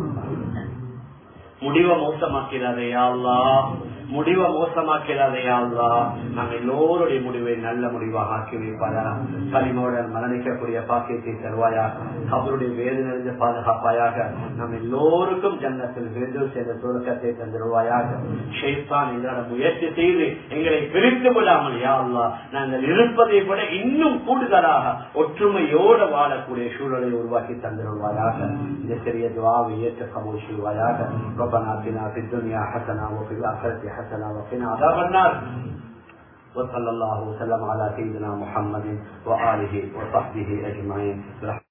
முடிவை மோசமாக்கிறாதையா அல்லா முடிவை மோசமாக்கிறாதையா அல்லா நம் எல்லோருடைய முடிவை நல்ல முடிவாக ஆக்கி வைப்பாயா களிமோடன் மரணிக்கக்கூடிய பாக்கியத்தை தருவாயா அவருடைய வேது நிறைந்த பாதுகாப்பாயாக நம் எல்லோருக்கும் ஜன்னத்தில் வேது செய்த சுரக்கத்தை தந்துருவாயாக ஷேத்தான் எங்களோட முயற்சி செய்து எங்களை பிரித்து விடாமல் யா அல்லா நாங்கள் இருப்பதை விட இன்னும் கூடுதலாக ஒற்றுமையோடு வாழக்கூடிய சூழலை உருவாக்கி தந்துருவாயாக இந்த சிறிய துவாவை ஏற்ற கபூல் செய்வாயாக ربنا اتنا في الدنيا حسنه وفي الاخره حسنه وقنا عذاب النار وصلى الله وسلم على سيدنا محمد واله وصحبه اجمعين